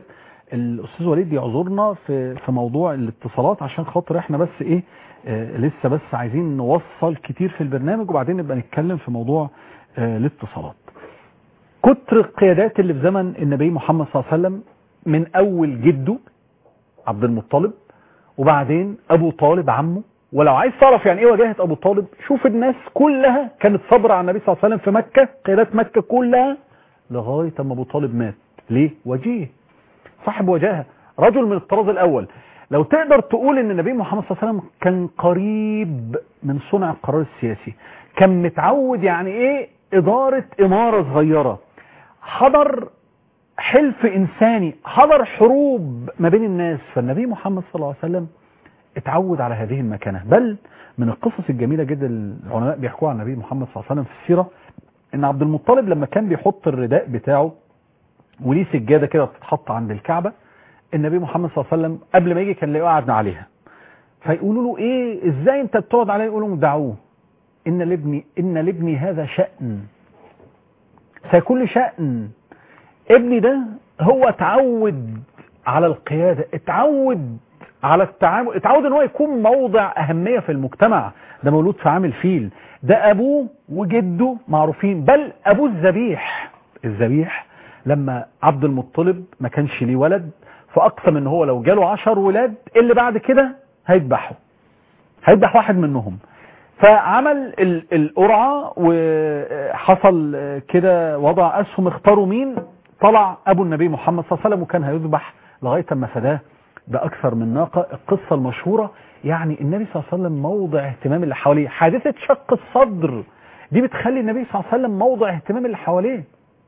الاستاذ وليد يعذرنا في في موضوع الاتصالات عشان خاطر احنا بس ايه آه لسه بس عايزين نوصل كتير في البرنامج وبعدين نبقى نتكلم في موضوع آه الاتصالات كتر القيادات اللي في زمن النبي محمد صلى الله عليه وسلم من اول جده عبد المطلب وبعدين ابو طالب عمه ولو عايز تعرف يعني ايه وجاهه ابو طالب شوف الناس كلها كانت صابره على النبي صلى الله عليه وسلم في مكه قيادات مكه كلها لغايه اما ابو طالب مات ليه وجيه صاحب وجاهه رجل من الطراز الاول لو تقدر تقول ان النبي محمد صلى الله عليه وسلم كان قريب من صنع القرار السياسي كان متعود يعني ايه اداره اماره صغيره حضر حلف انساني حضر حروب ما بين الناس فالنبي محمد صلى الله عليه وسلم اتعود على هذه المكانه بل من القصص الجميله جدا العلماء بيحكوها عن النبي محمد صلى الله عليه وسلم في السيره ان عبد المطلب لما كان بيحط الرداء بتاعه وليه سجاده كده بتتحط عند الكعبه النبي محمد صلى الله عليه وسلم قبل ما يجي كان لاقيه قاعد عليها فيقولوا له ايه ازاي انت بتقعد عليها يقولوا لهم دعوه ان لابني ان لابني هذا شأن سيكون لي شأن ابني ده هو اتعود على القيادة اتعود على التعامل اتعود ان هو يكون موضع اهمية في المجتمع ده مولود في عامل فيل ده ابوه وجده معروفين بل ابوه الذبيح الذبيح لما عبد المطلب ما كانش ليه ولد فاقسم ان هو لو جاله عشر ولاد اللي بعد كده هيذبحه هيذبح واحد منهم فعمل القرعة وحصل كده وضع اسهم اختاروا مين طلع ابو النبي محمد صلى الله عليه وسلم وكان هيذبح لغاية ما فداه باكثر من ناقة القصة المشهورة يعني النبي صلى الله عليه وسلم موضع اهتمام اللي حواليه حادثة شق الصدر دي بتخلي النبي صلى الله عليه وسلم موضع اهتمام اللي حواليه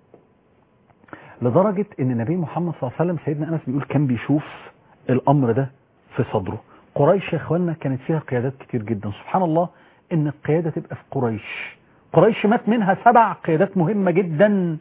لدرجة ان النبي محمد صلى الله عليه وسلم سيدنا انس بيقول كان بيشوف الامر ده في صدره قريش يا اخوانا كانت فيها قيادات كتير جدا سبحان الله ان القيادة تبقى في قريش قريش مات منها سبع قيادات مهمة جدا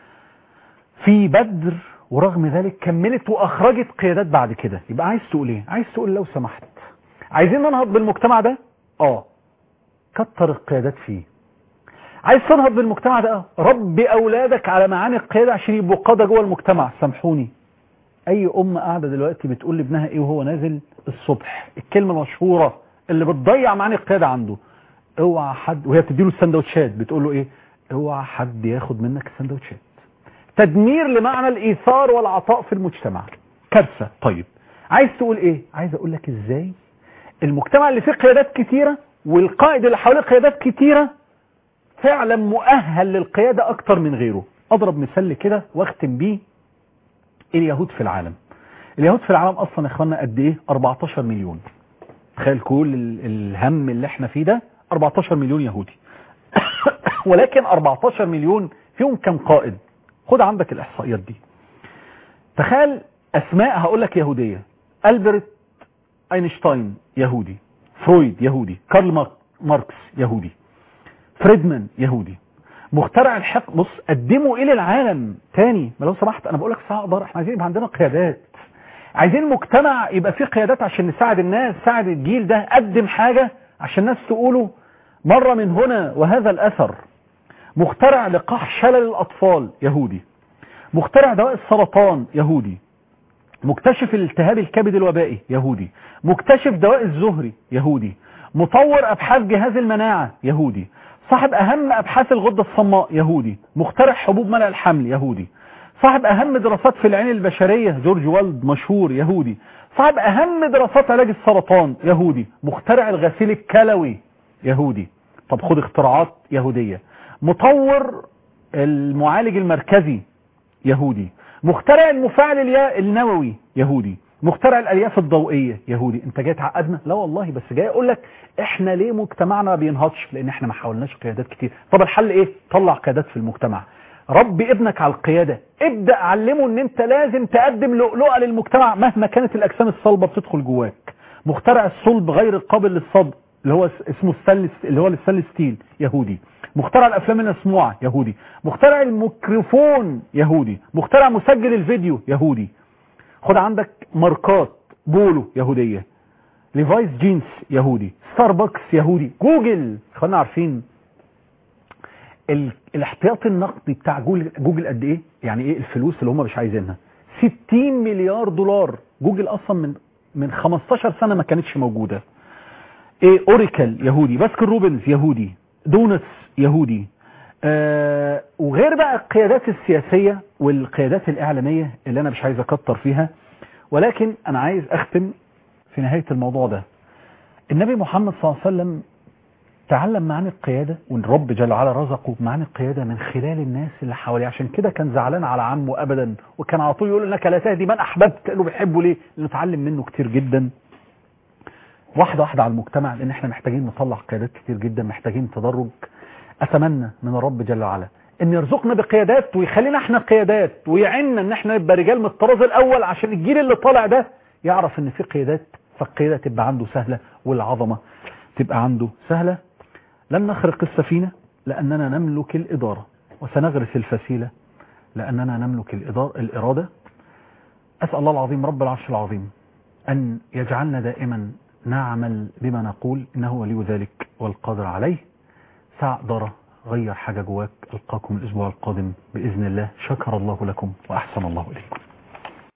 في بدر ورغم ذلك كملت واخرجت قيادات بعد كده يبقى عايز تقول ايه عايز تقول لو سمحت عايزين ننهض بالمجتمع ده اه كتر القيادات فيه عايز تنهض بالمجتمع ده ربي اولادك على معاني القياده عشان يبقوا قاده جوه المجتمع سامحوني اي ام قاعده دلوقتي بتقول لابنها ايه وهو نازل الصبح الكلمه المشهوره اللي بتضيع معاني القياده عنده اوعى حد وهي بتديله السندوتشات بتقول له ايه اوعى حد ياخد منك السندوتشات تدمير لمعنى الايثار والعطاء في المجتمع كارثه طيب عايز تقول ايه عايز اقول لك ازاي المجتمع اللي فيه قيادات كتيره والقائد اللي حواليه قيادات كتيره فعلا مؤهل للقيادة أكتر من غيره أضرب مثال كده واختم بيه اليهود في العالم اليهود في العالم أصلا يا إخوانا قد إيه 14 مليون تخيل كل الهم اللي احنا فيه ده 14 مليون يهودي ولكن 14 مليون فيهم كم قائد خد عندك الإحصائيات دي تخيل أسماء هقول لك يهودية ألبرت أينشتاين يهودي فرويد يهودي كارل ماركس يهودي فريدمان يهودي مخترع الحق بص قدموا الى العالم تاني ما لو سمحت انا بقول لك اقدر احنا عايزين يبقى عندنا قيادات عايزين مجتمع يبقى فيه قيادات عشان نساعد الناس ساعد الجيل ده قدم حاجة عشان الناس تقولوا مرة من هنا وهذا الاثر مخترع لقاح شلل الاطفال يهودي مخترع دواء السرطان يهودي مكتشف الالتهاب الكبد الوبائي يهودي مكتشف دواء الزهري يهودي مطور ابحاث جهاز المناعة يهودي صاحب اهم ابحاث الغدة الصماء يهودي مخترع حبوب منع الحمل يهودي صاحب اهم دراسات في العين البشرية جورج والد مشهور يهودي صاحب اهم دراسات علاج السرطان يهودي مخترع الغسيل الكلوي يهودي طب خد اختراعات يهودية مطور المعالج المركزي يهودي مخترع المفاعل النووي يهودي مخترع الالياف الضوئيه يهودي انت جاي تعقدنا لا والله بس جاي اقول لك احنا ليه مجتمعنا ما بينهضش لان احنا ما حاولناش قيادات كتير طب الحل ايه طلع قيادات في المجتمع ربي ابنك على القياده ابدا علمه ان انت لازم تقدم لؤلؤه للمجتمع مهما كانت الاجسام الصلبه بتدخل جواك مخترع الصلب غير القابل للصد اللي هو اسمه الستانلس اللي هو الستانلس ستيل يهودي مخترع الافلام المسموعه يهودي مخترع الميكروفون يهودي مخترع مسجل الفيديو يهودي خد عندك ماركات بولو يهودية ليفايس جينز يهودي ستاربكس يهودي جوجل خلينا عارفين ال... الاحتياطي النقدي بتاع جوجل, جوجل قد ايه يعني ايه الفلوس اللي هم مش عايزينها 60 مليار دولار جوجل اصلا من من 15 سنه ما كانتش موجوده ايه اوريكل يهودي باسكن روبنز يهودي دونتس يهودي آه وغير بقى القيادات السياسيه والقيادات الاعلاميه اللي انا مش عايز اكتر فيها ولكن انا عايز اختم في نهايه الموضوع ده النبي محمد صلى الله عليه وسلم تعلم معاني القيادة والرب جل وعلا رزقه معاني القيادة من خلال الناس اللي حواليه عشان كده كان زعلان على عمه أبدا وكان على طول يقول انك لا تهدي من أحببت قال له بيحبه ليه لأنه اتعلم منه كتير جدا واحدة واحدة على المجتمع لأن احنا محتاجين نطلع قيادات كتير جدا محتاجين تدرج أتمنى من الرب جل وعلا ان يرزقنا بقيادات ويخلينا احنا قيادات ويعيننا ان احنا نبقى رجال من الطراز الاول عشان الجيل اللي طالع ده يعرف ان في قيادات فالقيادة تبقى عنده سهلة والعظمة تبقى عنده سهلة لن نخرق السفينة لأننا نملك الإدارة وسنغرس الفسيلة لأننا نملك الإدارة الإرادة أسأل الله العظيم رب العرش العظيم أن يجعلنا دائما نعمل بما نقول إنه ولي ذلك والقادر عليه ساعة إدارة غير حاجة جواك ألقاكم الأسبوع القادم بإذن الله شكر الله لكم وأحسن الله إليكم